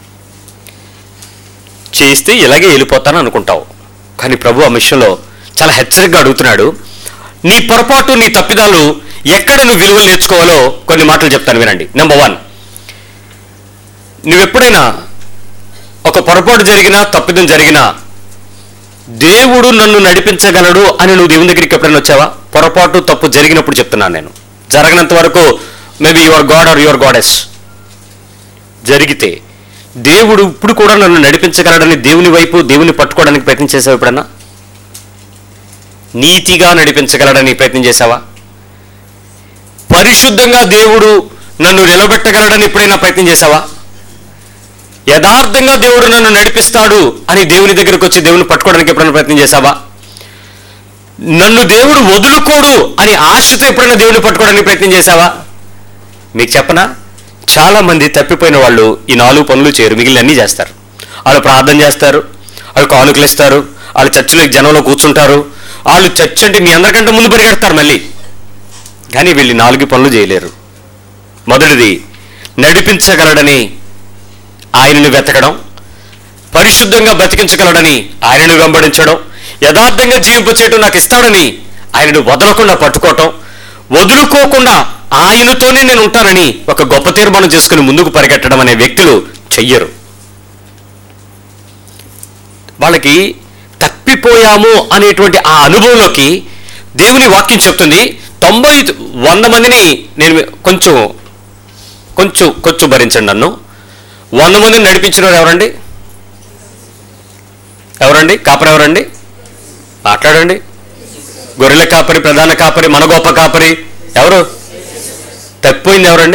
చేస్తే ఇలాగే వెళ్ళిపోతాను అనుకుంటావు కానీ ప్రభు ఆ విషయంలో చాలా హెచ్చరికగా అడుగుతున్నాడు నీ పొరపాటు నీ తప్పిదాలు ఎక్కడ నువ్వు విలువలు నేర్చుకోవాలో కొన్ని మాటలు చెప్తాను వినండి నెంబర్ వన్ నువ్వెప్పుడైనా ఒక పొరపాటు జరిగినా తప్పిదం జరిగినా దేవుడు నన్ను నడిపించగలడు అని నువ్వు దేవుని దగ్గరికి ఎప్పుడైనా వచ్చావా పొరపాటు తప్పు జరిగినప్పుడు చెప్తున్నాను నేను జరగనంత వరకు maybe your god or your goddess జరిగితే దేవుడు ఇప్పుడు కూడా నన్ను నడిపించగలడని దేవుని వైపు దేవుని పట్టుకోవడానికి ప్రయత్నం చేసావా ఎప్పుడన్నా నీతిగా నడిపించగలడని ప్రయత్నం చేశావా పరిశుద్ధంగా దేవుడు నన్ను నిలబెట్టగలడని ఎప్పుడైనా ప్రయత్నం చేశావా యథార్థంగా దేవుడు నన్ను నడిపిస్తాడు అని దేవుని దగ్గరకు వచ్చి దేవుని పట్టుకోవడానికి ఎప్పుడైనా ప్రయత్నం చేశావా నన్ను దేవుడు వదులుకోడు అని ఆశతో ఎప్పుడైనా దేవుని పట్టుకోవడానికి ప్రయత్నం చేశావా మీకు చెప్పనా చాలా మంది తప్పిపోయిన వాళ్ళు ఈ నాలుగు పనులు చేయరు మిగిలిన అన్నీ చేస్తారు వాళ్ళు ప్రార్థన చేస్తారు వాళ్ళు కానుకలు ఇస్తారు వాళ్ళు చర్చిలో జనంలో కూర్చుంటారు వాళ్ళు చర్చ్ అంటే మీ అందరికంటే ముందు పరిగెడతారు మళ్ళీ కానీ వీళ్ళు ఈ నాలుగు పనులు చేయలేరు మొదటిది నడిపించగలడని ఆయనను వెతకడం పరిశుద్ధంగా బతికించగలడని ఆయనను వెంబడించడం యథార్థంగా జీవింపచేయటం నాకు ఇస్తాడని ఆయనను వదలకుండా పట్టుకోవటం వదులుకోకుండా ఆయనతోనే నేను ఉంటానని ఒక గొప్ప తీర్మానం చేసుకుని ముందుకు పరిగెట్టడం అనే వ్యక్తులు చెయ్యరు వాళ్ళకి తప్పిపోయాము అనేటువంటి ఆ అనుభవంలోకి దేవుని వాక్యం చెప్తుంది తొంభై వంద మందిని నేను కొంచెం కొంచెం కొంచెం భరించండి నన్ను వంద మందిని నడిపించిన వారు ఎవరండి ఎవరండి కాపరి ఎవరండి మాట్లాడండి గొర్రెల కాపరి ప్రధాన కాపరి మన గొప్ప కాపరి ఎవరు తప్పిపోయింది ఎవరండి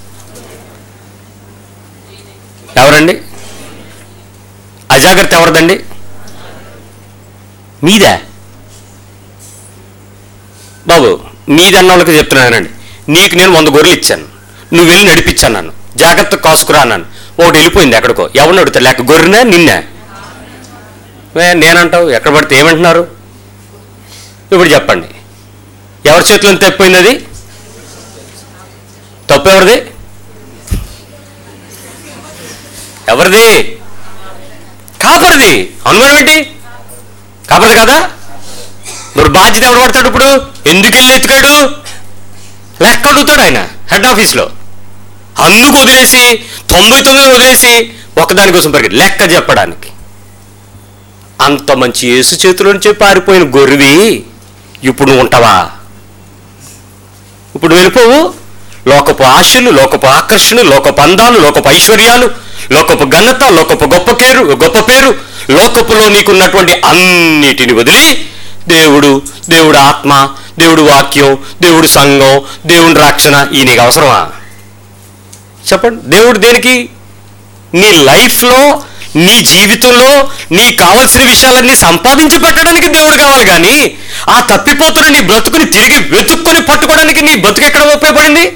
ఎవరండి అజాగ్రత్త ఎవరిదండి మీదే బాబు మీది అన్న వాళ్ళకి చెప్తున్నానండి నీకు నేను వంద గొర్రెలు ఇచ్చాను నువ్వు వెళ్ళి నడిపించాను నన్ను జాగ్రత్త కాసుకురా అన్నాను ఒకటి వెళ్ళిపోయింది ఎక్కడికో ఎవరిని అడుగుతాడు లేక గొర్రెనే నిన్నే ఏ, నేనంటావు ఎక్కడ పడితే ఏమంటున్నారు ఇప్పుడు చెప్పండి ఎవరి చేతిలో తప్పిపోయింది అది తప్పు ఎవరిది ఎవరిది కాపరిది అనుమానం ఏంటి కాపరిది కదా మరి బాధ్యత ఎవరు పడతాడు ఇప్పుడు ఎందుకు వెళ్ళి ఎత్తుకాడు లెక్క అడుగుతాడు ఆయన హెడ్ ఆఫీస్లో అందుకు వదిలేసి తొంభై తొమ్మిది వదిలేసి ఒకదాని కోసం పరిగెత్తి లెక్క చెప్పడానికి అంత మంచి యేసు చేతిలో నుంచి పారిపోయిన గొర్రెవి ఇప్పుడు నువ్వు ఉంటావా ఇప్పుడు వెళ్ళిపోవు లోకపు ఆశలు లోకపు ఆకర్షణ లోకపు అందాలు లోకపు ఐశ్వర్యాలు లోకపు ఘనత లోకపు గొప్ప పేరు గొప్ప పేరు లోకపులో నీకున్నటువంటి అన్నిటిని వదిలి దేవుడు దేవుడు ఆత్మ దేవుడు వాక్యం దేవుడు సంఘం దేవుని రక్షణ ఈ నీకు అవసరమా చెప్పండి దేవుడు దేనికి నీ లైఫ్లో నీ జీవితంలో నీ కావలసిన విషయాలన్నీ సంపాదించి పెట్టడానికి దేవుడు కావాలి కానీ ఆ తప్పిపోతున్న నీ బ్రతుకుని తిరిగి వెతుక్కొని పట్టుకోవడానికి నీ బ్రతుకు ఎక్కడ ఉపయోగపడింది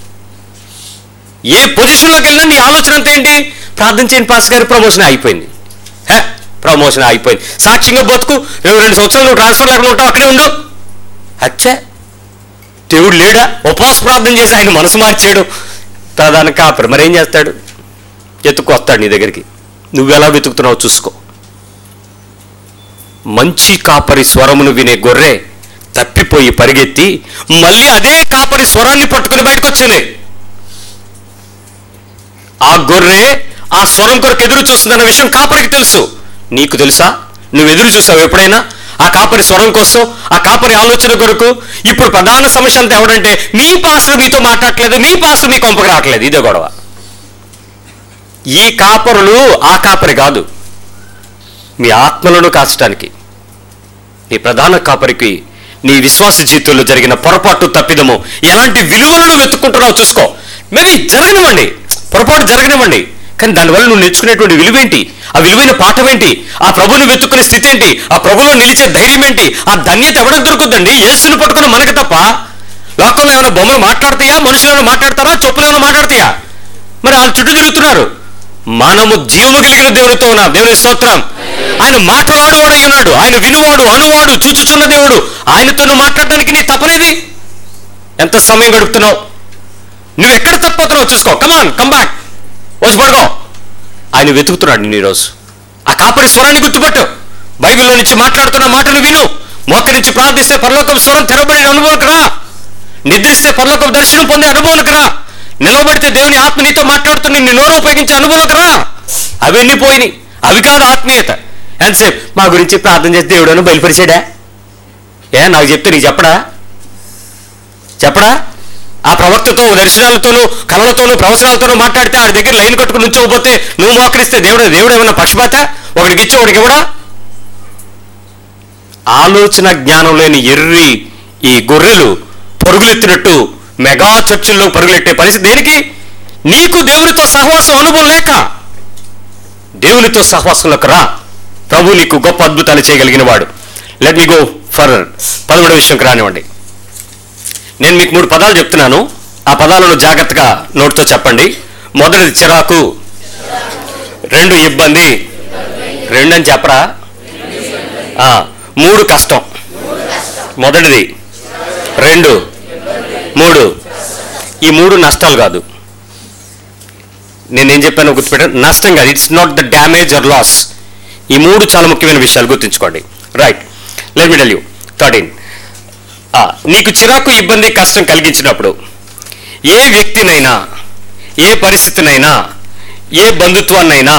ఏ పొజిషన్లోకి వెళ్ళినా నీ ఆలోచన అంతా ఏంటి ప్రార్థన చేయని పాస్ గారి ప్రమోషన్ అయిపోయింది హే ప్రమోషన్ అయిపోయింది సాక్ష్యంగా బతుకు రేపు రెండు సంవత్సరాలు నువ్వు ట్రాన్స్ఫర్ లేకుండా ఉంటావు అక్కడే ఉండు అచ్చే దేవుడు లేడా ఉపవాస ప్రార్థన చేసి ఆయన మనసు మార్చాడు ప్రధాన కాపరి మరి ఏం చేస్తాడు ఎత్తుకొస్తాడు నీ దగ్గరికి నువ్వు ఎలా వెతుకుతున్నావో చూసుకో మంచి కాపరి స్వరమును వినే గొర్రె తప్పిపోయి పరిగెత్తి మళ్ళీ అదే కాపరి స్వరాన్ని పట్టుకుని బయటకు వచ్చింది ఆ గొర్రె ఆ స్వరం కొరకు ఎదురు చూస్తుందన్న విషయం కాపరికి తెలుసు నీకు తెలుసా నువ్వు ఎదురు చూసావు ఎప్పుడైనా ఆ కాపరి స్వరం కోసం ఆ కాపరి ఆలోచన కొరకు ఇప్పుడు ప్రధాన సమస్య అంతా ఎవడంటే మీ పాస్టర్ మీతో మాట్లాడట్లేదు మీ పాస్టర్ మీ కొంపకి రావట్లేదు ఇదే గొడవ ఈ కాపరులు ఆ కాపరి కాదు మీ ఆత్మలను కాచడానికి నీ ప్రధాన కాపరికి నీ విశ్వాస జీవితంలో జరిగిన పొరపాటు తప్పిదము ఎలాంటి విలువలను వెతుక్కుంటున్నావు చూసుకో మేబీ జరగనివ్వండి పొరపాటు జరగనివ్వండి కానీ దానివల్ల నువ్వు నేర్చుకునేటువంటి విలువేంటి ఆ విలువైన పాఠం ఏంటి ఆ ప్రభుని వెతుక్కునే స్థితి ఏంటి ఆ ప్రభులో నిలిచే ధైర్యం ఏంటి ఆ ధన్యత ఎవరికి దొరుకుతుందండి యేసుని పట్టుకున్న మనకి తప్ప లోకంలో ఏమైనా బొమ్మలు మాట్లాడతాయా మనుషులు ఏమైనా మాట్లాడతారా చెప్పులు ఏమైనా మాట్లాడతాయా మరి వాళ్ళ చుట్టూ తిరుగుతున్నారు మనము జీవము కలిగిన దేవునితో ఉన్నాం దేవుని స్తోత్రం ఆయన మాట్లాడువాడు ఉన్నాడు ఆయన వినువాడు అనువాడు చూచుచున్న దేవుడు ఆయనతో నువ్వు మాట్లాడడానికి నీ తపనేది ఎంత సమయం గడుపుతున్నావు నువ్వు ఎక్కడ తప్పిపోతున్నావు చూసుకో కమాన్ కమ్ బ్యాక్ వచ్చి పడుకో ఆయన వెతుకుతున్నాడు నేను ఈరోజు ఆ కాపరి స్వరాన్ని గుర్తుపట్టు బైబిల్లో నుంచి మాట్లాడుతున్న మాటలు విను మోకరించి ప్రార్థిస్తే పరలోకం స్వరం తెరబడిన అనుభవంకి రా నిద్రిస్తే పరలోకం దర్శనం పొందే అనుభవంకి రా నిలవబడితే దేవుని ఆత్మ నీతో మాట్లాడుతున్న నీ నోరు ఉపయోగించే అనుభవంకి రా అవన్నీ పోయినాయి అవి కాదు ఆత్మీయత ఎంతసేపు మా గురించి ప్రార్థన చేస్తే దేవుడు అని బయలుపరిచాడా ఏ నాకు చెప్తే నీకు చెప్పడా చెప్పడా ఆ ప్రవక్తతో దర్శనాలతోనూ కళలతోనూ ప్రవచనాలతోనూ మాట్లాడితే ఆడి దగ్గర లైన్ కట్టుకుని నుంచోకపోతే నువ్వు మోకరిస్తే దేవుడు దేవుడు ఏమైనా పక్షపాత ఒకడికి ఇచ్చి ఒకడికి ఇవ్వడా ఆలోచన జ్ఞానం లేని ఎర్రి ఈ గొర్రెలు పరుగులెత్తినట్టు మెగా చర్చిల్లో పరుగులెట్టే పరిస్థితి దేనికి నీకు దేవునితో సహవాసం అనుభవం లేక దేవునితో సహవాసంలోకి రా ప్రభు నీకు గొప్ప అద్భుతాలు చేయగలిగిన వాడు లెట్ మీ గో ఫర్దర్ పదమూడవ విషయంకి రానివ్వండి నేను మీకు మూడు పదాలు చెప్తున్నాను ఆ పదాలను జాగ్రత్తగా నోటితో చెప్పండి మొదటిది చిరాకు రెండు ఇబ్బంది రెండు అని చెప్పరా ఆ, మూడు కష్టం మొదటిది రెండు మూడు ఈ మూడు నష్టాలు కాదు నేనేం చెప్పాను గుర్తుపెట్టాను నష్టం కాదు it's not the damage or loss ఈ మూడు చాలా ముఖ్యమైన విషయాలు గుర్తుంచుకోండి right let me tell you thirteen నీకు చిరాకు ఇబ్బంది కష్టం కలిగించినప్పుడు ఏ వ్యక్తినైనా ఏ పరిస్థితినైనా ఏ బంధుత్వాన్నైనా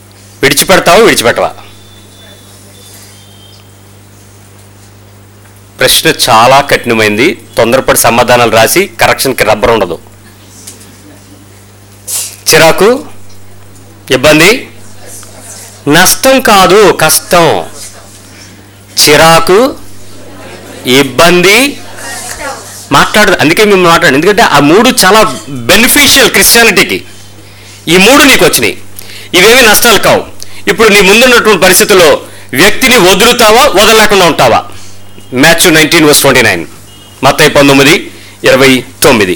విడిచిపెడతావా విడిచిపెట్టవా ప్రశ్న చాలా కఠినమైంది తొందరపడి సమాధానాలు రాసి కరెక్షన్కి రబ్బర్ ఉండదు చిరాకు ఇబ్బంది నష్టం కాదు కష్టం చిరాకు ఇబ్బంది మాట్లాడదు అందుకే మేము మాట్లాడు ఎందుకంటే ఆ మూడు చాలా బెనిఫిషియల్ క్రిస్టియానిటీకి ఈ మూడు నీకు వచ్చినాయి ఇవేమి నష్టాలు కావు ఇప్పుడు నీ ముందున్నటువంటి పరిస్థితుల్లో వ్యక్తిని వదులుతావా వదలలేకుండా ఉంటావా Matthew nineteen verse twenty nine మత్తయి పంతొమ్మిది ఇరవై తొమ్మిది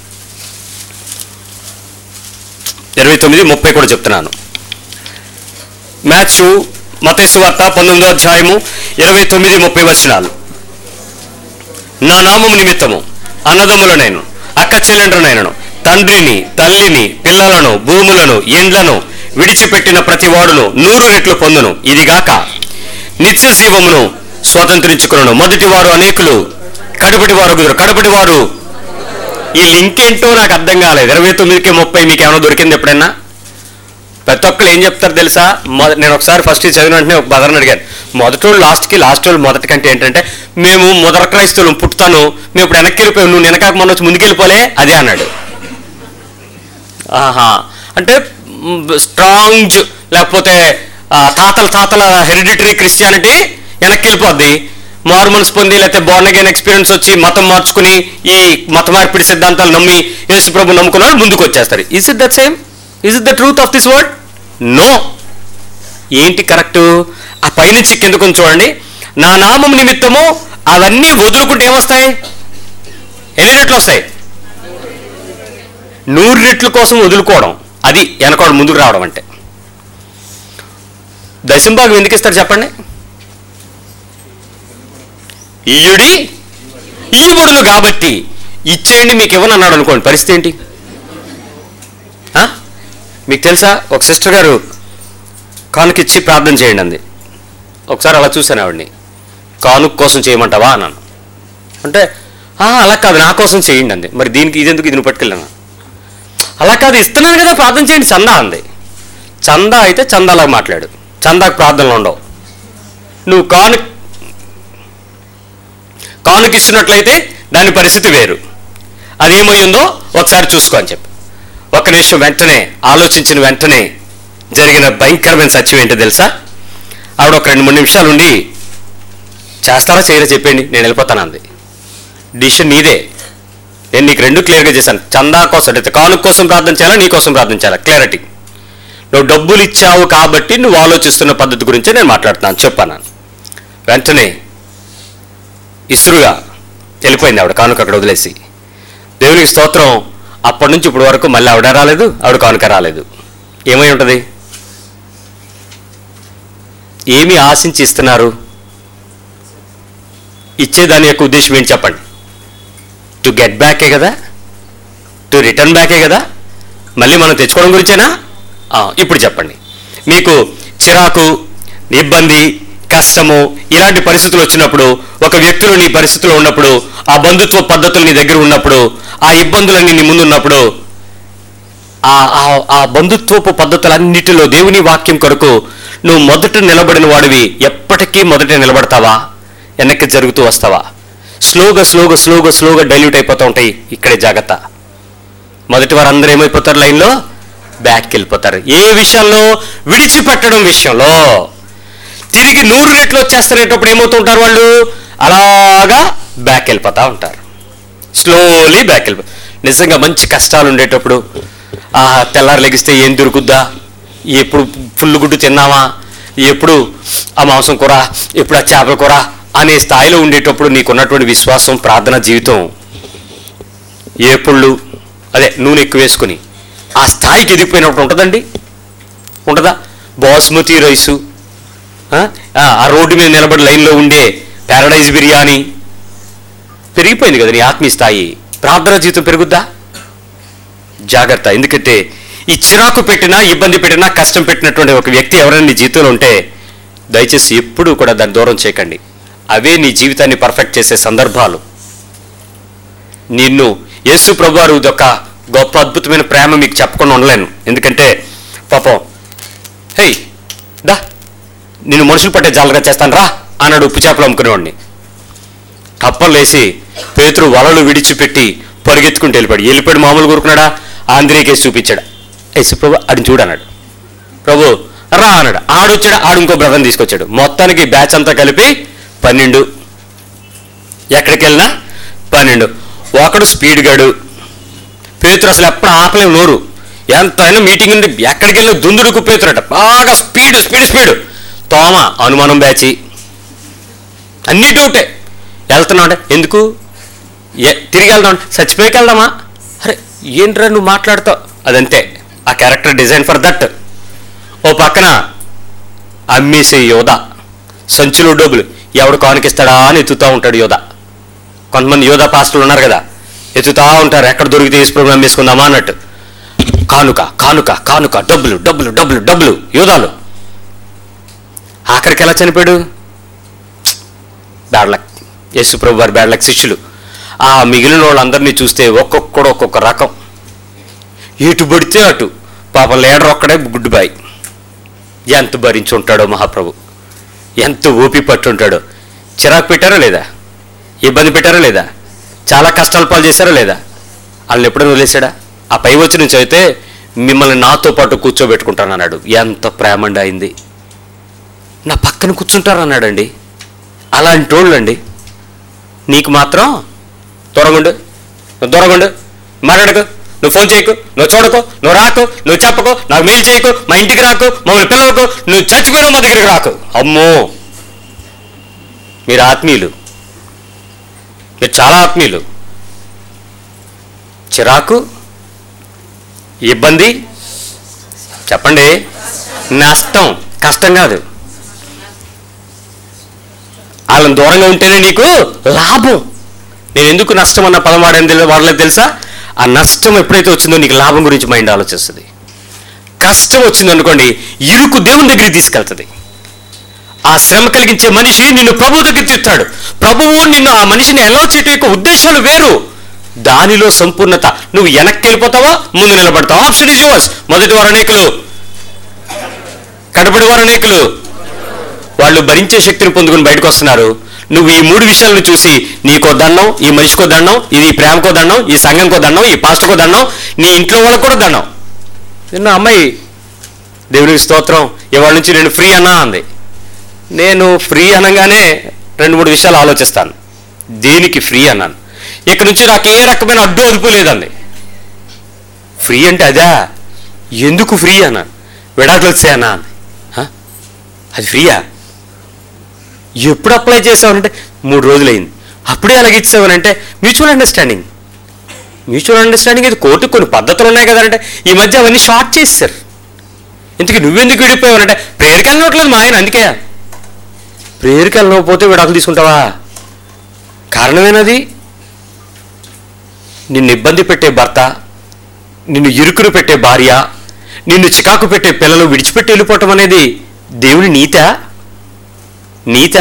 ఇరవై తొమ్మిది ముప్పై కూడా చెప్తున్నాను మ్యాచ్ మతేసు వార్త పంతొమ్మిదో అధ్యాయము ఇరవై తొమ్మిది ముప్పై వచనాలు నా నామము నిమిత్తము అన్నదమ్ములనైను అక్క చెల్లెండ్రనైనను తండ్రిని తల్లిని పిల్లలను భూములను ఎండ్లను విడిచిపెట్టిన ప్రతి వాడును నూరు రెట్లు పొందును ఇదిగాక నిత్య జీవమును స్వతంత్రించుకును మొదటి వారు అనేకులు కడపటి వారు కుదురు కడపటి వారు ఈ లింక్ ఏంటో నాకు అర్థం కాలేదు ఇరవై తొమ్మిదికి ముప్పై మీకు ఏమైనా దొరికింది ఎప్పుడైనా ప్రతి ఒక్కరు ఏం చెప్తారు తెలుసా మొద నేను ఒకసారి ఫస్ట్ చదివిన వెంటనే ఒక బదర్ని అడిగాను మొదటి వాళ్ళు లాస్ట్కి లాస్ట్ వాళ్ళు మొదటి కంటే ఏంటంటే మేము మొదట క్రైస్తవులు పుట్టుతాను మేము ఇప్పుడు వెనక్కి వెళ్ళిపోయాం నువ్వు వెనకాక మొన్న వచ్చి ముందుకెళ్ళిపోలే అదే అన్నాడు ఆహా అంటే స్ట్రాంగ్ లేకపోతే ఆ, తాతల తాతల హెరిడిటరీ క్రిస్టియానిటీ వెనక్కి వెళ్ళిపోద్ది మారు మనసు పొంది లేకపోతే బోర్న్ అగైన్ ఎక్స్పీరియన్స్ వచ్చి మతం మార్చుకుని ఈ మత మార్పిడి సిద్ధాంతాలు నమ్మి యేసు ప్రభు నమ్ముకున్న వాళ్ళు ముందుకు వచ్చేస్తారు is it that same is it the truth of this word no ఏంటి కరెక్ట్ ఆ పైనుంచి కిందకు చూడండి నా నామం నిమిత్తము అవన్నీ వదులుకుంటే ఏమొస్తాయి ఎన్ని రెట్లు వస్తాయి నూరు రెట్ల కోసం వదులుకోవడం అది వెనకోవడం ముందుకు రావడం అంటే దశంభాగం ఎందుకు ఇస్తారు చెప్పండి ఈయుడి ఈయుబుడును కాబట్టి ఇచ్చేయండి మీకు ఇవ్వను అన్నాడు అనుకోండి పరిస్థితి ఏంటి ఆ? మీకు తెలుసా ఒక సిస్టర్ గారు కానుకిచ్చి ప్రార్థన చేయండి అంది ఒకసారి అలా చూశాను ఆవిడ్ని కానుక కోసం చేయమంటావా అన్నాను అంటే "ఆ, అలా కాదు నా కోసం చేయండి అంది మరి దీనికి ఇదెందుకు ఇది నువ్వు పట్టుకెళ్ళాను అలా కాదు ఇస్తున్నాను కదా ప్రార్థన చేయండి చందా అంది చందా అయితే చందాలాగా మాట్లాడు చందాకు ప్రార్థనలు ఉండవు నువ్వు కాను కానుక ఇస్తున్నట్లయితే దాని పరిస్థితి వేరు అది ఏమైందో ఒకసారి చూసుకో అని చెప్పి ఒక్క నిమిషం వెంటనే ఆలోచించిన వెంటనే జరిగిన భయంకరమైన సత్యం ఏంటో తెలుసా ఆవిడ ఒక రెండు మూడు నిమిషాలు ఉండి చేస్తారా చేయరా చెప్పండి నేను వెళ్ళిపోతాను అంది డిసిషన్ నీదే నేను నీకు రెండు క్లియర్గా చేశాను చందా కోసం అంటే కానుక కోసం ప్రార్థన చేయాలా నీ కోసం ప్రార్థన చేయాలా క్లారిటీ నువ్వు డబ్బులు ఇచ్చావు కాబట్టి నువ్వు ఆలోచిస్తున్న పద్ధతి గురించే నేను మాట్లాడుతున్నాను చెప్పాను వెంటనే ఇసురుగా వెళ్ళిపోయింది ఆవిడ కానుక అక్కడ వదిలేసి దేవునికి స్తోత్రం అప్పటి నుంచి ఇప్పుడు వరకు మళ్ళీ ఆవిడ రాలేదు ఆవిడ కానుక రాలేదు ఏమై ఉంటుంది ఏమి ఆశించి ఇస్తున్నారు ఇచ్చేదాని యొక్క ఉద్దేశం ఏంటి చెప్పండి టు గెట్ బ్యాకే కదా టు రిటర్న్ బ్యాకే కదా మళ్ళీ మనం తెచ్చుకోవడం గురించేనా ఆ, ఇప్పుడు చెప్పండి మీకు చిరాకు ఇబ్బంది కష్టము ఇలాంటి పరిస్థితులు వచ్చినప్పుడు ఒక వ్యక్తులు నీ పరిస్థితిలో ఉన్నప్పుడు ఆ బంధుత్వ పద్ధతులు నీ దగ్గర ఉన్నప్పుడు ఆ ఇబ్బందులన్నీ నీ ముందు ఉన్నప్పుడు ఆ ఆ- ఆ బంధుత్వపు పద్ధతులన్నిటిలో దేవుని వాక్యం కొరకు నువ్వు మొదట నిలబడిన వాడివి ఎప్పటికీ మొదట నిలబడతావా వెనక్కి జరుగుతూ వస్తావా స్లోగా స్లోగా స్లోగా స్లోగా డైల్యూట్ అయిపోతూ ఉంటాయి ఇక్కడే జాగ్రత్త మొదటి వారు అందరూ ఏమైపోతారు లైన్లో బ్యాక్కి వెళ్ళిపోతారు ఏ విషయంలో విడిచిపెట్టడం విషయంలో తిరిగి నూరు రెట్లు వచ్చేస్తున్నప్పుడు ఏమవుతుంటారు వాళ్ళు అలాగా బ్యాక్ వెళ్ళిపోతూ ఉంటారు స్లోలీ బ్యాక్ వెళ్ళిపో నిజంగా మంచి కష్టాలు ఉండేటప్పుడు ఆ తెల్లారు లెగిస్తే ఏం దొరుకుద్దా ఎప్పుడు ఫుల్ గుడ్డు తిన్నామా ఎప్పుడు ఆ మాంసం కూర ఎప్పుడు ఆ చేపల కూర అనే స్థాయిలో ఉండేటప్పుడు నీకున్నటువంటి విశ్వాసం ప్రార్థన జీవితం ఏపుళ్ళు అదే నూనె ఎక్కువ వేసుకుని ఆ స్థాయికి ఎదిగిపోయినప్పుడు ఉంటుందండి ఉంటుందా బాస్మతి రైసు ఆ? ఆ రోడ్డు మీద నిలబడి లైన్లో ఉండే ప్యారడైజ్ బిర్యానీ పెరిగిపోయింది కదా నీ ఆత్మీయ స్థాయి ప్రార్థన జీవితం పెరుగుద్దా జాగ్రత్త ఎందుకంటే ఈ చిరాకు పెట్టినా ఇబ్బంది పెట్టినా కష్టం పెట్టినటువంటి ఒక వ్యక్తి ఎవరైనా నీ జీవితంలో ఉంటే దయచేసి ఎప్పుడూ కూడా దాన్ని దూరం చేయకండి అవే నీ జీవితాన్ని పర్ఫెక్ట్ చేసే సందర్భాలు నిన్ను యేసు ప్రభు వారు ఒక గొప్ప అద్భుతమైన ప్రేమ మీకు చెప్పకుండా ఉండలేను ఎందుకంటే పాపం హే దా నిన్ను మనుషులు పట్టే జాలగా చేస్తాను రా అన్నాడు ఉప్పు చేపలు అమ్ముకునేవాడిని కప్పలు లేసి పేతురు వలలు విడిచిపెట్టి పరిగెత్తుకుంటూ వెళ్ళిపోయాడు వెళ్ళిపోయాడు మామూలు కూరుకున్నాడా ఆంధ్రేకేసి చూపించాడు యేసు ప్రభు ఆడిని చూడన్నాడు ప్రభు రా అన్నాడు ఆడొచ్చాడు ఆడు ఇంకో బ్రదర్ని తీసుకొచ్చాడు మొత్తానికి బ్యాచ్ అంతా కలిపి పన్నెండు ఎక్కడికి వెళ్ళినా పన్నెండు ఒకడు స్పీడ్ గాడు పేతురు అసలు ఎప్పుడు ఆపలేము నోరు ఎంతైనా మీటింగ్ నుండి ఎక్కడికి వెళ్ళినా దుందుడుకు పేతురట బాగా స్పీడ్ స్పీడ్ స్పీడ్ తోమ అనుమానం బ్యాచి అన్నీ డౌటే వెళ్తున్నావు అంటే ఎందుకు ఏ- తిరిగి వెళ్దాం అంటే చచ్చిపోయికి వెళ్దామా అరే ఏంట్రా నువ్వు మాట్లాడుతావు అదంతే ఆ క్యారెక్టర్ డిజైన్ ఫర్ దట్ ఓ పక్కన అమ్మేసే యోధ సంచులు డబ్బులు ఎవడు కానుకిస్తాడా అని ఎత్తుతూ ఉంటాడు యోధ కొంతమంది యోధా పాస్టర్లు ఉన్నారు కదా ఎత్తుతా ఉంటారు ఎక్కడ దొరికితే యేసు ప్రభు అమ్మేసుకుందామా అన్నట్టు కానుక కానుక కానుక డబ్బులు డబ్బులు డబ్బులు డబ్బులు యోధాలు ఆఖరికి ఎలా చనిపోయాడు బ్యాడ్ లక్ యేసు ప్రభు వారి బ్యాడ్ లక్ శిష్యులు ఆ మిగిలిన వాళ్ళందరినీ చూస్తే ఒక్కొక్కడు ఒక్కొక్క రకం ఎటు పడితే అటు పాపం లీడర్ ఒక్కడే గుడ్ బాయ్ ఎంత భరించి ఉంటాడో మహాప్రభు ఎంత ఊపి పట్టుంటాడో చిరాకు పెట్టారా లేదా ఇబ్బంది పెట్టారా లేదా చాలా కష్టాలు పాలు చేశారా లేదా వాళ్ళని ఎప్పుడైనా వదిలేశాడా ఆ పై వచ్చి నుంచి అయితే మిమ్మల్ని నాతో పాటు కూర్చోబెట్టుకుంటాను అన్నాడు ఎంత ప్రేమండి అయింది నా పక్కన కూర్చుంటారన్నాడండి అలాంటి వాళ్ళండి నీకు మాత్రం దూరంగుండు నువ్వు దూరంగుండు మాట్లాడకు నువ్వు ఫోన్ చేయకు నువ్వు చూడకు నువ్వు రాకు నువ్వు చెప్పకు నాకు మెయిల్ చేయకు మా ఇంటికి రాకు మమ్మల్ని పిల్లవకు నువ్వు చచ్చిపోయినా మా దగ్గరికి రాకు అమ్మో మీరు ఆత్మీయులు మీరు చాలా ఆత్మీయులు చిరాకు ఇబ్బంది చెప్పండి నష్టం కష్టం కాదు వాళ్ళని దూరంగా ఉంటేనే నీకు లాభం నేను ఎందుకు నష్టం అన్న పదం వాడని తెలి వాడలేదు తెలుసా ఆ నష్టం ఎప్పుడైతే వచ్చిందో నీకు లాభం గురించి మైండ్ ఆలోచిస్తుంది కష్టం వచ్చింది అనుకోండి ఇరుకు దేవుని దగ్గరికి తీసుకెళ్తుంది ఆ శ్రమ కలిగించే మనిషి నిన్ను ప్రభు దగ్గర తెస్తాడు ప్రభువు నిన్ను ఆ మనిషిని ఎలా చేయటం యొక్క ఉద్దేశాలు వేరు దానిలో సంపూర్ణత నువ్వు వెనక్కి వెళ్ళిపోతావా ముందు నిలబడతావా ఆప్షన్ ఇస్ యువర్స్ మొదటి వారు అనేకులు కడపడి వారు అనేకులు వాళ్ళు భరించే శక్తిని పొందుకుని బయటకు వస్తున్నారు నువ్వు ఈ మూడు విషయాలను చూసి నీకో దండం ఈ మనిషికో దండం ఇది ప్రేమకో దండం ఈ సంఘంకో దండం ఈ పాస్టర్కో దండం నీ ఇంట్లో వాళ్ళకు కూడా దండం నిన్న అమ్మాయి దేవునికి స్తోత్రం ఇవాళ నుంచి నేను ఫ్రీ అన్నా అంది నేను ఫ్రీ అనగానే రెండు మూడు విషయాలు ఆలోచిస్తాను దేనికి ఫ్రీ అన్నాను ఇక నుంచి నాకు ఏ రకమైన అడ్డు అదుపు లేదండి ఫ్రీ అంటే అదా ఎందుకు ఫ్రీ అన్నాను విడాకులు వచ్చాయన్నా అంది "హ? అది ఫ్రీయా ఎప్పుడు అప్లై చేసావనంటే మూడు రోజులైంది అప్పుడే అలాగే ఇచ్చావనంటే మ్యూచువల్ అండర్స్టాండింగ్ మ్యూచువల్ అండర్స్టాండింగ్ ఇది కోర్టుకు కొన్ని పద్ధతులు ఉన్నాయి కదా అంటే ఈ మధ్య అవన్నీ షార్ట్ చేస్తారు ఇంతకీ నువ్వెందుకు విడిపోయావనంటే ప్రేయర్కి వెళ్ళట్లేదు మా ఆయన అందుకే ప్రేయర్కి వెళ్ళకపోతే విడాకులు తీసుకుంటావా కారణమేనది నిన్ను ఇబ్బంది పెట్టే భర్త నిన్ను ఇరుకును పెట్టే భార్య నిన్ను చికాకు పెట్టే పిల్లలు విడిచిపెట్టి వెళ్ళిపోవటం అనేది దేవుని నీత నీత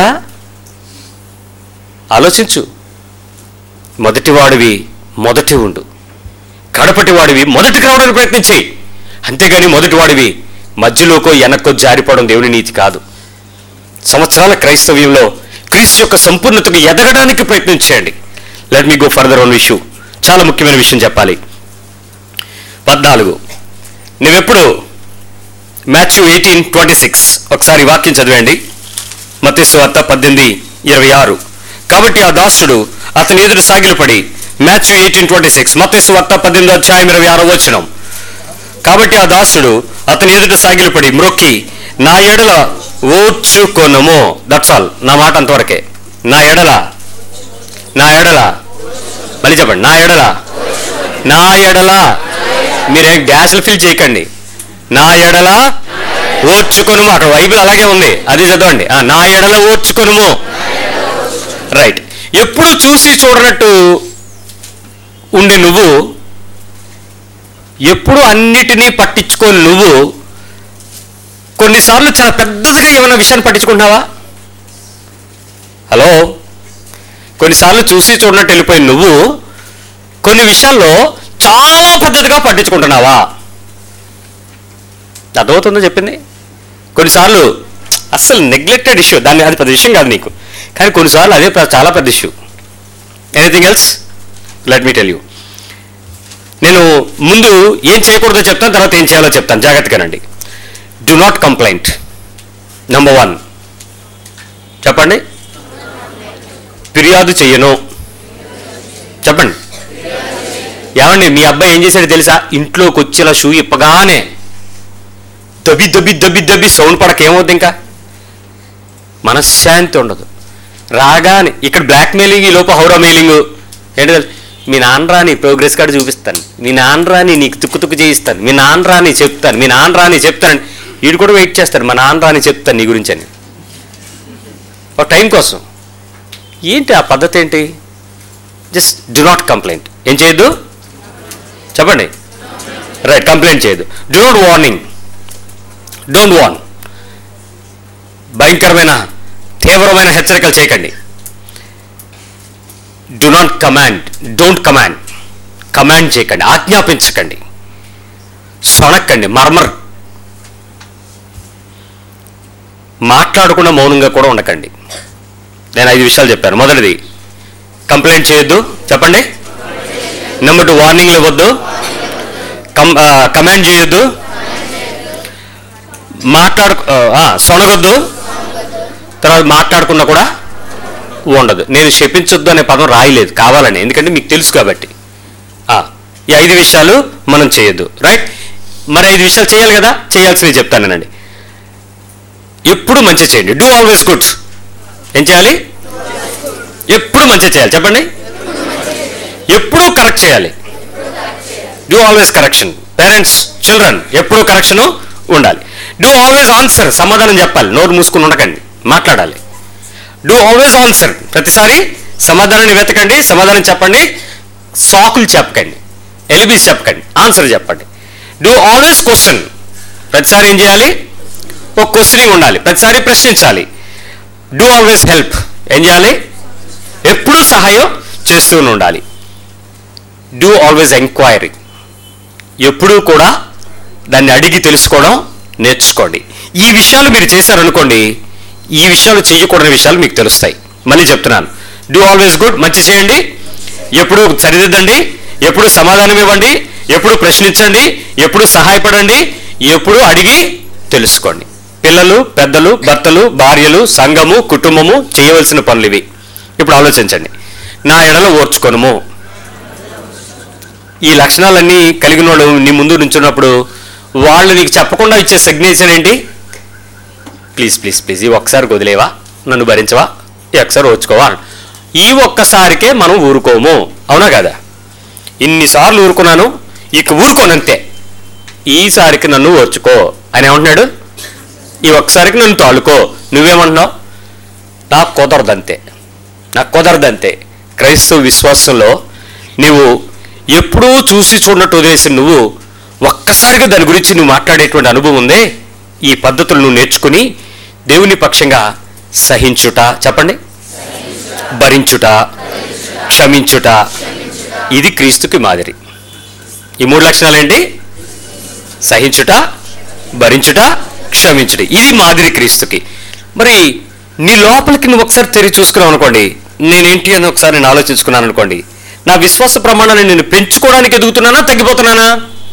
ఆలోచించు మొదటివాడివి మొదటి ఉండు కడపటి వాడివి మొదటికి రావడానికి ప్రయత్నించి అంతేగాని మొదటివాడివి మధ్యలోకో వెనక్కో జారిపోవడం దేవుని నీతి కాదు సంవత్సరాల క్రైస్తవ్యంలో క్రీస్తు యొక్క సంపూర్ణతకు ఎదగడానికి ప్రయత్నం చేయండి let me go further one issue చాలా ముఖ్యమైన విషయం చెప్పాలి పద్నాలుగు నువ్వెప్పుడు మాథ్యూ ఎయిటీన్ ట్వంటీ సిక్స్ ఒకసారి ఈ వాక్యం చదివండి మత్స్సు వార్త పద్దెనిమిది ఇరవై ఆరు కాబట్టి ఆ దాసుడు అతని ఎదురు సాగిలపడి మాథ్యూ ఎయిటీన్ ట్వంటీ సిక్స్ మత్స్సు వార్త పద్దెనిమిది అధ్యాయం ఇరవై ఆరో వచనం కాబట్టి ఆ దాసుడు అతని ఎదుట సాగిలపడి మ్రొక్కి నా ఎడల ఓర్చుకొనుము దట్స్ ఆల్ నా మాట అంతవరకే నా ఎడల నా ఎడల మళ్ళీ చెప్పండి నా ఎడల నా ఎడల మీరేం గ్యాస్లు ఫిల్ చేయకండి నా ఎడల ఓర్చుకొనుము అక్కడ బైబిల్ అలాగే ఉంది అది చదవండి ఆ, నా ఎడల ఓర్చుకొనుము రైట్ ఎప్పుడు చూసి చూడనట్టు ఉండి నువ్వు ఎప్పుడు అన్నిటినీ పట్టించుకొని నువ్వు కొన్నిసార్లు చాలా పెద్దదిగా ఏమైనా విషయాన్ని పట్టించుకుంటున్నావా హలో కొన్నిసార్లు చూసి చూడనట్టు వెళ్ళిపోయి నువ్వు కొన్ని విషయాల్లో చాలా పెద్దదిగా పట్టించుకుంటున్నావా అర్థమవుతుందో చెప్పింది కొన్నిసార్లు అస్సలు నెగ్లెక్టెడ్ ఇష్యూ దాన్ని అది పెద్ద విషయం కాదు నీకు కానీ కొన్నిసార్లు అదే పెద్ద- చాలా పెద్ద issue anything else let me tell you నేను ముందు ఏం చేయకూడదో చెప్తాను తర్వాత ఏం చేయాలో చెప్తాను జాగ్రత్తగానండి do not complaint number one చెప్పండి ఫిర్యాదు చెయ్యను చెప్పండి ఏమండి మీ అబ్బాయి ఏం చేశాడో తెలుసా ఇంట్లోకి వచ్చేలా షూ ఇప్పగానే దబి దబి దబి దబి సౌండ్ పడక ఏమవుద్ది ఇంకా మనశ్శాంతి ఉండదు రాగానే ఇక్కడ బ్లాక్ మెయిలింగ్ ఈ లోపు హౌరా మెయిలింగ్ ఏంటి తెలుసా? మీ నాన్న రాని ప్రోగ్రెస్ కార్డు చూపిస్తాను మీ నాన్న రాని నీకు తుక్కు తుక్కు చేయిస్తాను మీ నాన్న రాని చెప్తాను మీ నాన్న రాని చెప్తాను వీడు కూడా వెయిట్ చేస్తాడు మా నాన్న రాని చెప్తాను నీ గురించి అని ఒక టైం కోసం ఏంటి ఆ పద్ధతి ఏంటి జస్ట్ డు నాట్ కంప్లైంట్ ఏం చేయొద్దు చెప్పండి రైట్ కంప్లైంట్ చేయొద్దు do not warning don't warn భయంకరమైన తీవ్రమైన హెచ్చరికలు చేయకండి do not command don't command command చేయకండి ఆజ్ఞాపించకండి సొనక్కండి మర్మర్ మాట్లాడకుండా మౌనంగా కూడా ఉండకండి నేను ఐదు విషయాలు చెప్పాను మొదటిది కంప్లైంట్ చేయొద్దు చెప్పండి నెంబర్ టూ వార్నింగ్లు ఇవ్వద్దు కమ్ కమాండ్ చేయొద్దు మాట్లాడు ఆ, సొనగొద్దు తర్వాత మాట్లాడకుండా కూడా ఉండదు నేను శపించొద్దు అనే పదం రాయలేదు కావాలని ఎందుకంటే మీకు తెలుసు కాబట్టి ఆ, ఈ ఐదు విషయాలు మనం చేయొద్దు రైట్ మరి ఐదు విషయాలు చేయాలి కదా చేయాల్సినవి చెప్తానండి ఎప్పుడు మంచి చేయండి డూ ఆల్వేస్ గుడ్ ఏం చేయాలి ఎప్పుడు మంచి చేయాలి చెప్పండి ఎప్పుడు కరెక్ట్ చేయాలి do always correction parents children ఎప్పుడు కరెక్షన్ ఉండాలి డూ ఆల్వేస్ ఆన్సర్ సమాధానం చెప్పాలి నోరు మూసుకుని ఉండకండి మాట్లాడాలి డూ ఆల్వేస్ ఆన్సర్ ప్రతిసారి సమాధానాన్ని వెతకండి సమాధానం చెప్పండి సాకులు చెప్పకండి ఎలిబీస్ చెప్పకండి ఆన్సర్ చెప్పండి డూ ఆల్వేస్ క్వశ్చన్ ప్రతిసారి ఏం చేయాలి ఒక క్వశ్చనింగ్ ఉండాలి ప్రతిసారి ప్రశ్నించాలి డూ ఆల్వేస్ హెల్ప్ ఏం చేయాలి ఎప్పుడూ సహాయం చేస్తూనే ఉండాలి డూ ఆల్వేస్ ఎంక్వైరీ ఎప్పుడూ కూడా దాన్ని అడిగి తెలుసుకోవడం నేర్చుకోండి ఈ విషయాలు మీరు చేశారనుకోండి ఈ విషయాలు చేయకూడని విషయాలు మీకు తెలుస్తాయి మళ్ళీ చెప్తున్నాను డూ ఆల్వేస్ గుడ్ మంచి చేయండి ఎప్పుడు సరిదిద్దండి ఎప్పుడు సమాధానం ఇవ్వండి ఎప్పుడు ప్రశ్నించండి ఎప్పుడు సహాయపడండి ఎప్పుడు అడిగి తెలుసుకోండి పిల్లలు పెద్దలు భర్తలు భార్యలు సంఘము కుటుంబము చేయవలసిన పనులు ఇవి ఇప్పుడు ఆలోచించండి నా ఎడలో ఓర్చుకొనుము ఈ లక్షణాలన్నీ కలిగిన వాడు నీ ముందు నుంచున్నప్పుడు వాళ్ళు నీకు చెప్పకుండా ఇచ్చే సిగ్నేచర్ ఏంటి ప్లీజ్ ప్లీజ్ ప్లీజ్ ఈ ఒక్కసారి వదిలేవా నన్ను భరించవా ఈ ఒక్కసారి ఓర్చుకోవా ఈ ఒక్కసారికే మనం ఊరుకోము అవునా కదా ఇన్నిసార్లు ఊరుకున్నాను ఇక ఊరుకోనంతే ఈసారికి నన్ను ఓర్చుకో అని ఏమంటున్నాడు ఈ ఒక్కసారికి నన్ను తాలుకో నువ్వేమంటున్నావు నాకు కుదరదంతే నాకు కుదరదంతే క్రైస్తవ విశ్వాసంలో నీవు ఎప్పుడూ చూసి చూడనట్టు వదిలేసి నువ్వు ఒక్కసారిగా దాని గురించి నువ్వు మాట్లాడేటువంటి అనుభవం ఉందే ఈ పద్ధతులు నువ్వు నేర్చుకుని దేవుని పక్షంగా సహించుట చెప్పండి భరించుట క్షమించుట ఇది క్రీస్తుకి మాదిరి ఈ మూడు లక్షణాలు ఏంటి సహించుట భరించుట క్షమించుట ఇది మాదిరి క్రీస్తుకి మరి నీ లోపలికి నువ్వు ఒకసారి తెరిచి చూసుకున్నావు అనుకోండి నేనేంటి అని ఒకసారి నేను ఆలోచించుకున్నాను అనుకోండి నా విశ్వాస ప్రమాణాన్ని నేను పెంచుకోవడానికి ఎదుగుతున్నానా తగ్గిపోతున్నానా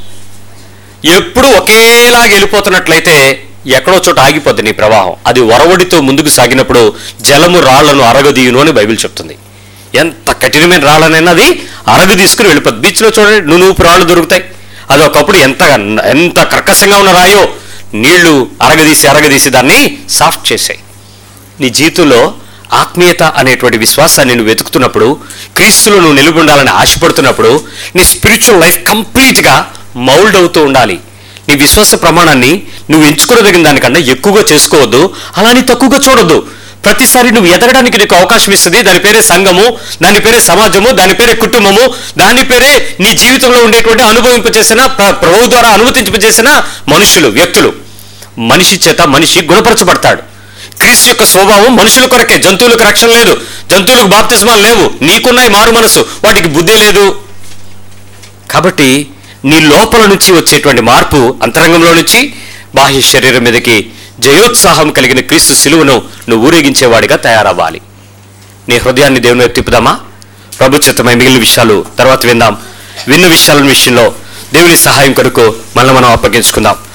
ఎప్పుడు ఒకేలాగా వెళ్ళిపోతున్నట్లయితే ఎక్కడో చోట ఆగిపోద్ది నీ ప్రవాహం అది వరవడితో ముందుకు సాగినప్పుడు జలము రాళ్లను అరగదీయును అని బైబిల్ చెప్తుంది ఎంత కఠినమైన రాళ్ళనైనా అది అరగు తీసుకుని వెళ్ళిపోద్ది బీచ్లో చూడండి నునుపు రాళ్ళు దొరుకుతాయి అది ఒకప్పుడు ఎంత ఎంత కర్కశంగా ఉన్న రాయో నీళ్లు అరగదీసి అరగదీసి దాన్ని సాఫ్ట్ చేసాయి నీ జీవితంలో ఆత్మీయత అనేటువంటి విశ్వాసాన్ని నువ్వు వెతుకుతున్నప్పుడు క్రీస్తులో నువ్వు నిలబడాలని ఆశపడుతున్నప్పుడు నీ స్పిరిచువల్ లైఫ్ కంప్లీట్గా మౌల్డ్ అవుతూ ఉండాలి నీ విశ్వాస ప్రమాణాన్ని నువ్వు ఎంచుకోదగిన దానికన్నా ఎక్కువగా చేసుకోవద్దు అలాని తక్కువగా చూడొద్దు ప్రతిసారి నువ్వు ఎదగడానికి నీకు అవకాశం ఇస్తుంది దాని పేరే సంఘము దాని పేరే సమాజము దాని పేరే కుటుంబము దాని పేరే నీ జీవితంలో ఉండేటువంటి అనుభవింపచేసిన ప్ర- ప్రభు ద్వారా అనుమతింపచేసిన మనుషులు వ్యక్తులు మనిషి చేత మనిషి గుణపరచబడతాడు క్రీస్తు యొక్క స్వభావం మనుషుల కొరకే జంతువులకు రక్షణ లేదు జంతువులకు బాప్తిస్మాలు లేవు నీకున్నాయి మారు మనసు వాటికి బుద్ధి లేదు కాబట్టి నీ లోపల నుంచి వచ్చేటువంటి మార్పు అంతరంగంలో నుంచి బాహ్య శరీరం మీదకి జయోత్సాహం కలిగిన క్రీస్తు శిలువను నువ్వు ఊరేగించేవాడిగా తయారవ్వాలి నీ హృదయాన్ని దేవుని వైపు తిప్పుదామా ప్రభు చిత్తమై మిగిలిన విషయాలు తర్వాత విందాం విన్న విషయాల విషయంలో దేవుని సహాయం కొరకు మళ్ళీ మనం అప్పగించుకుందాం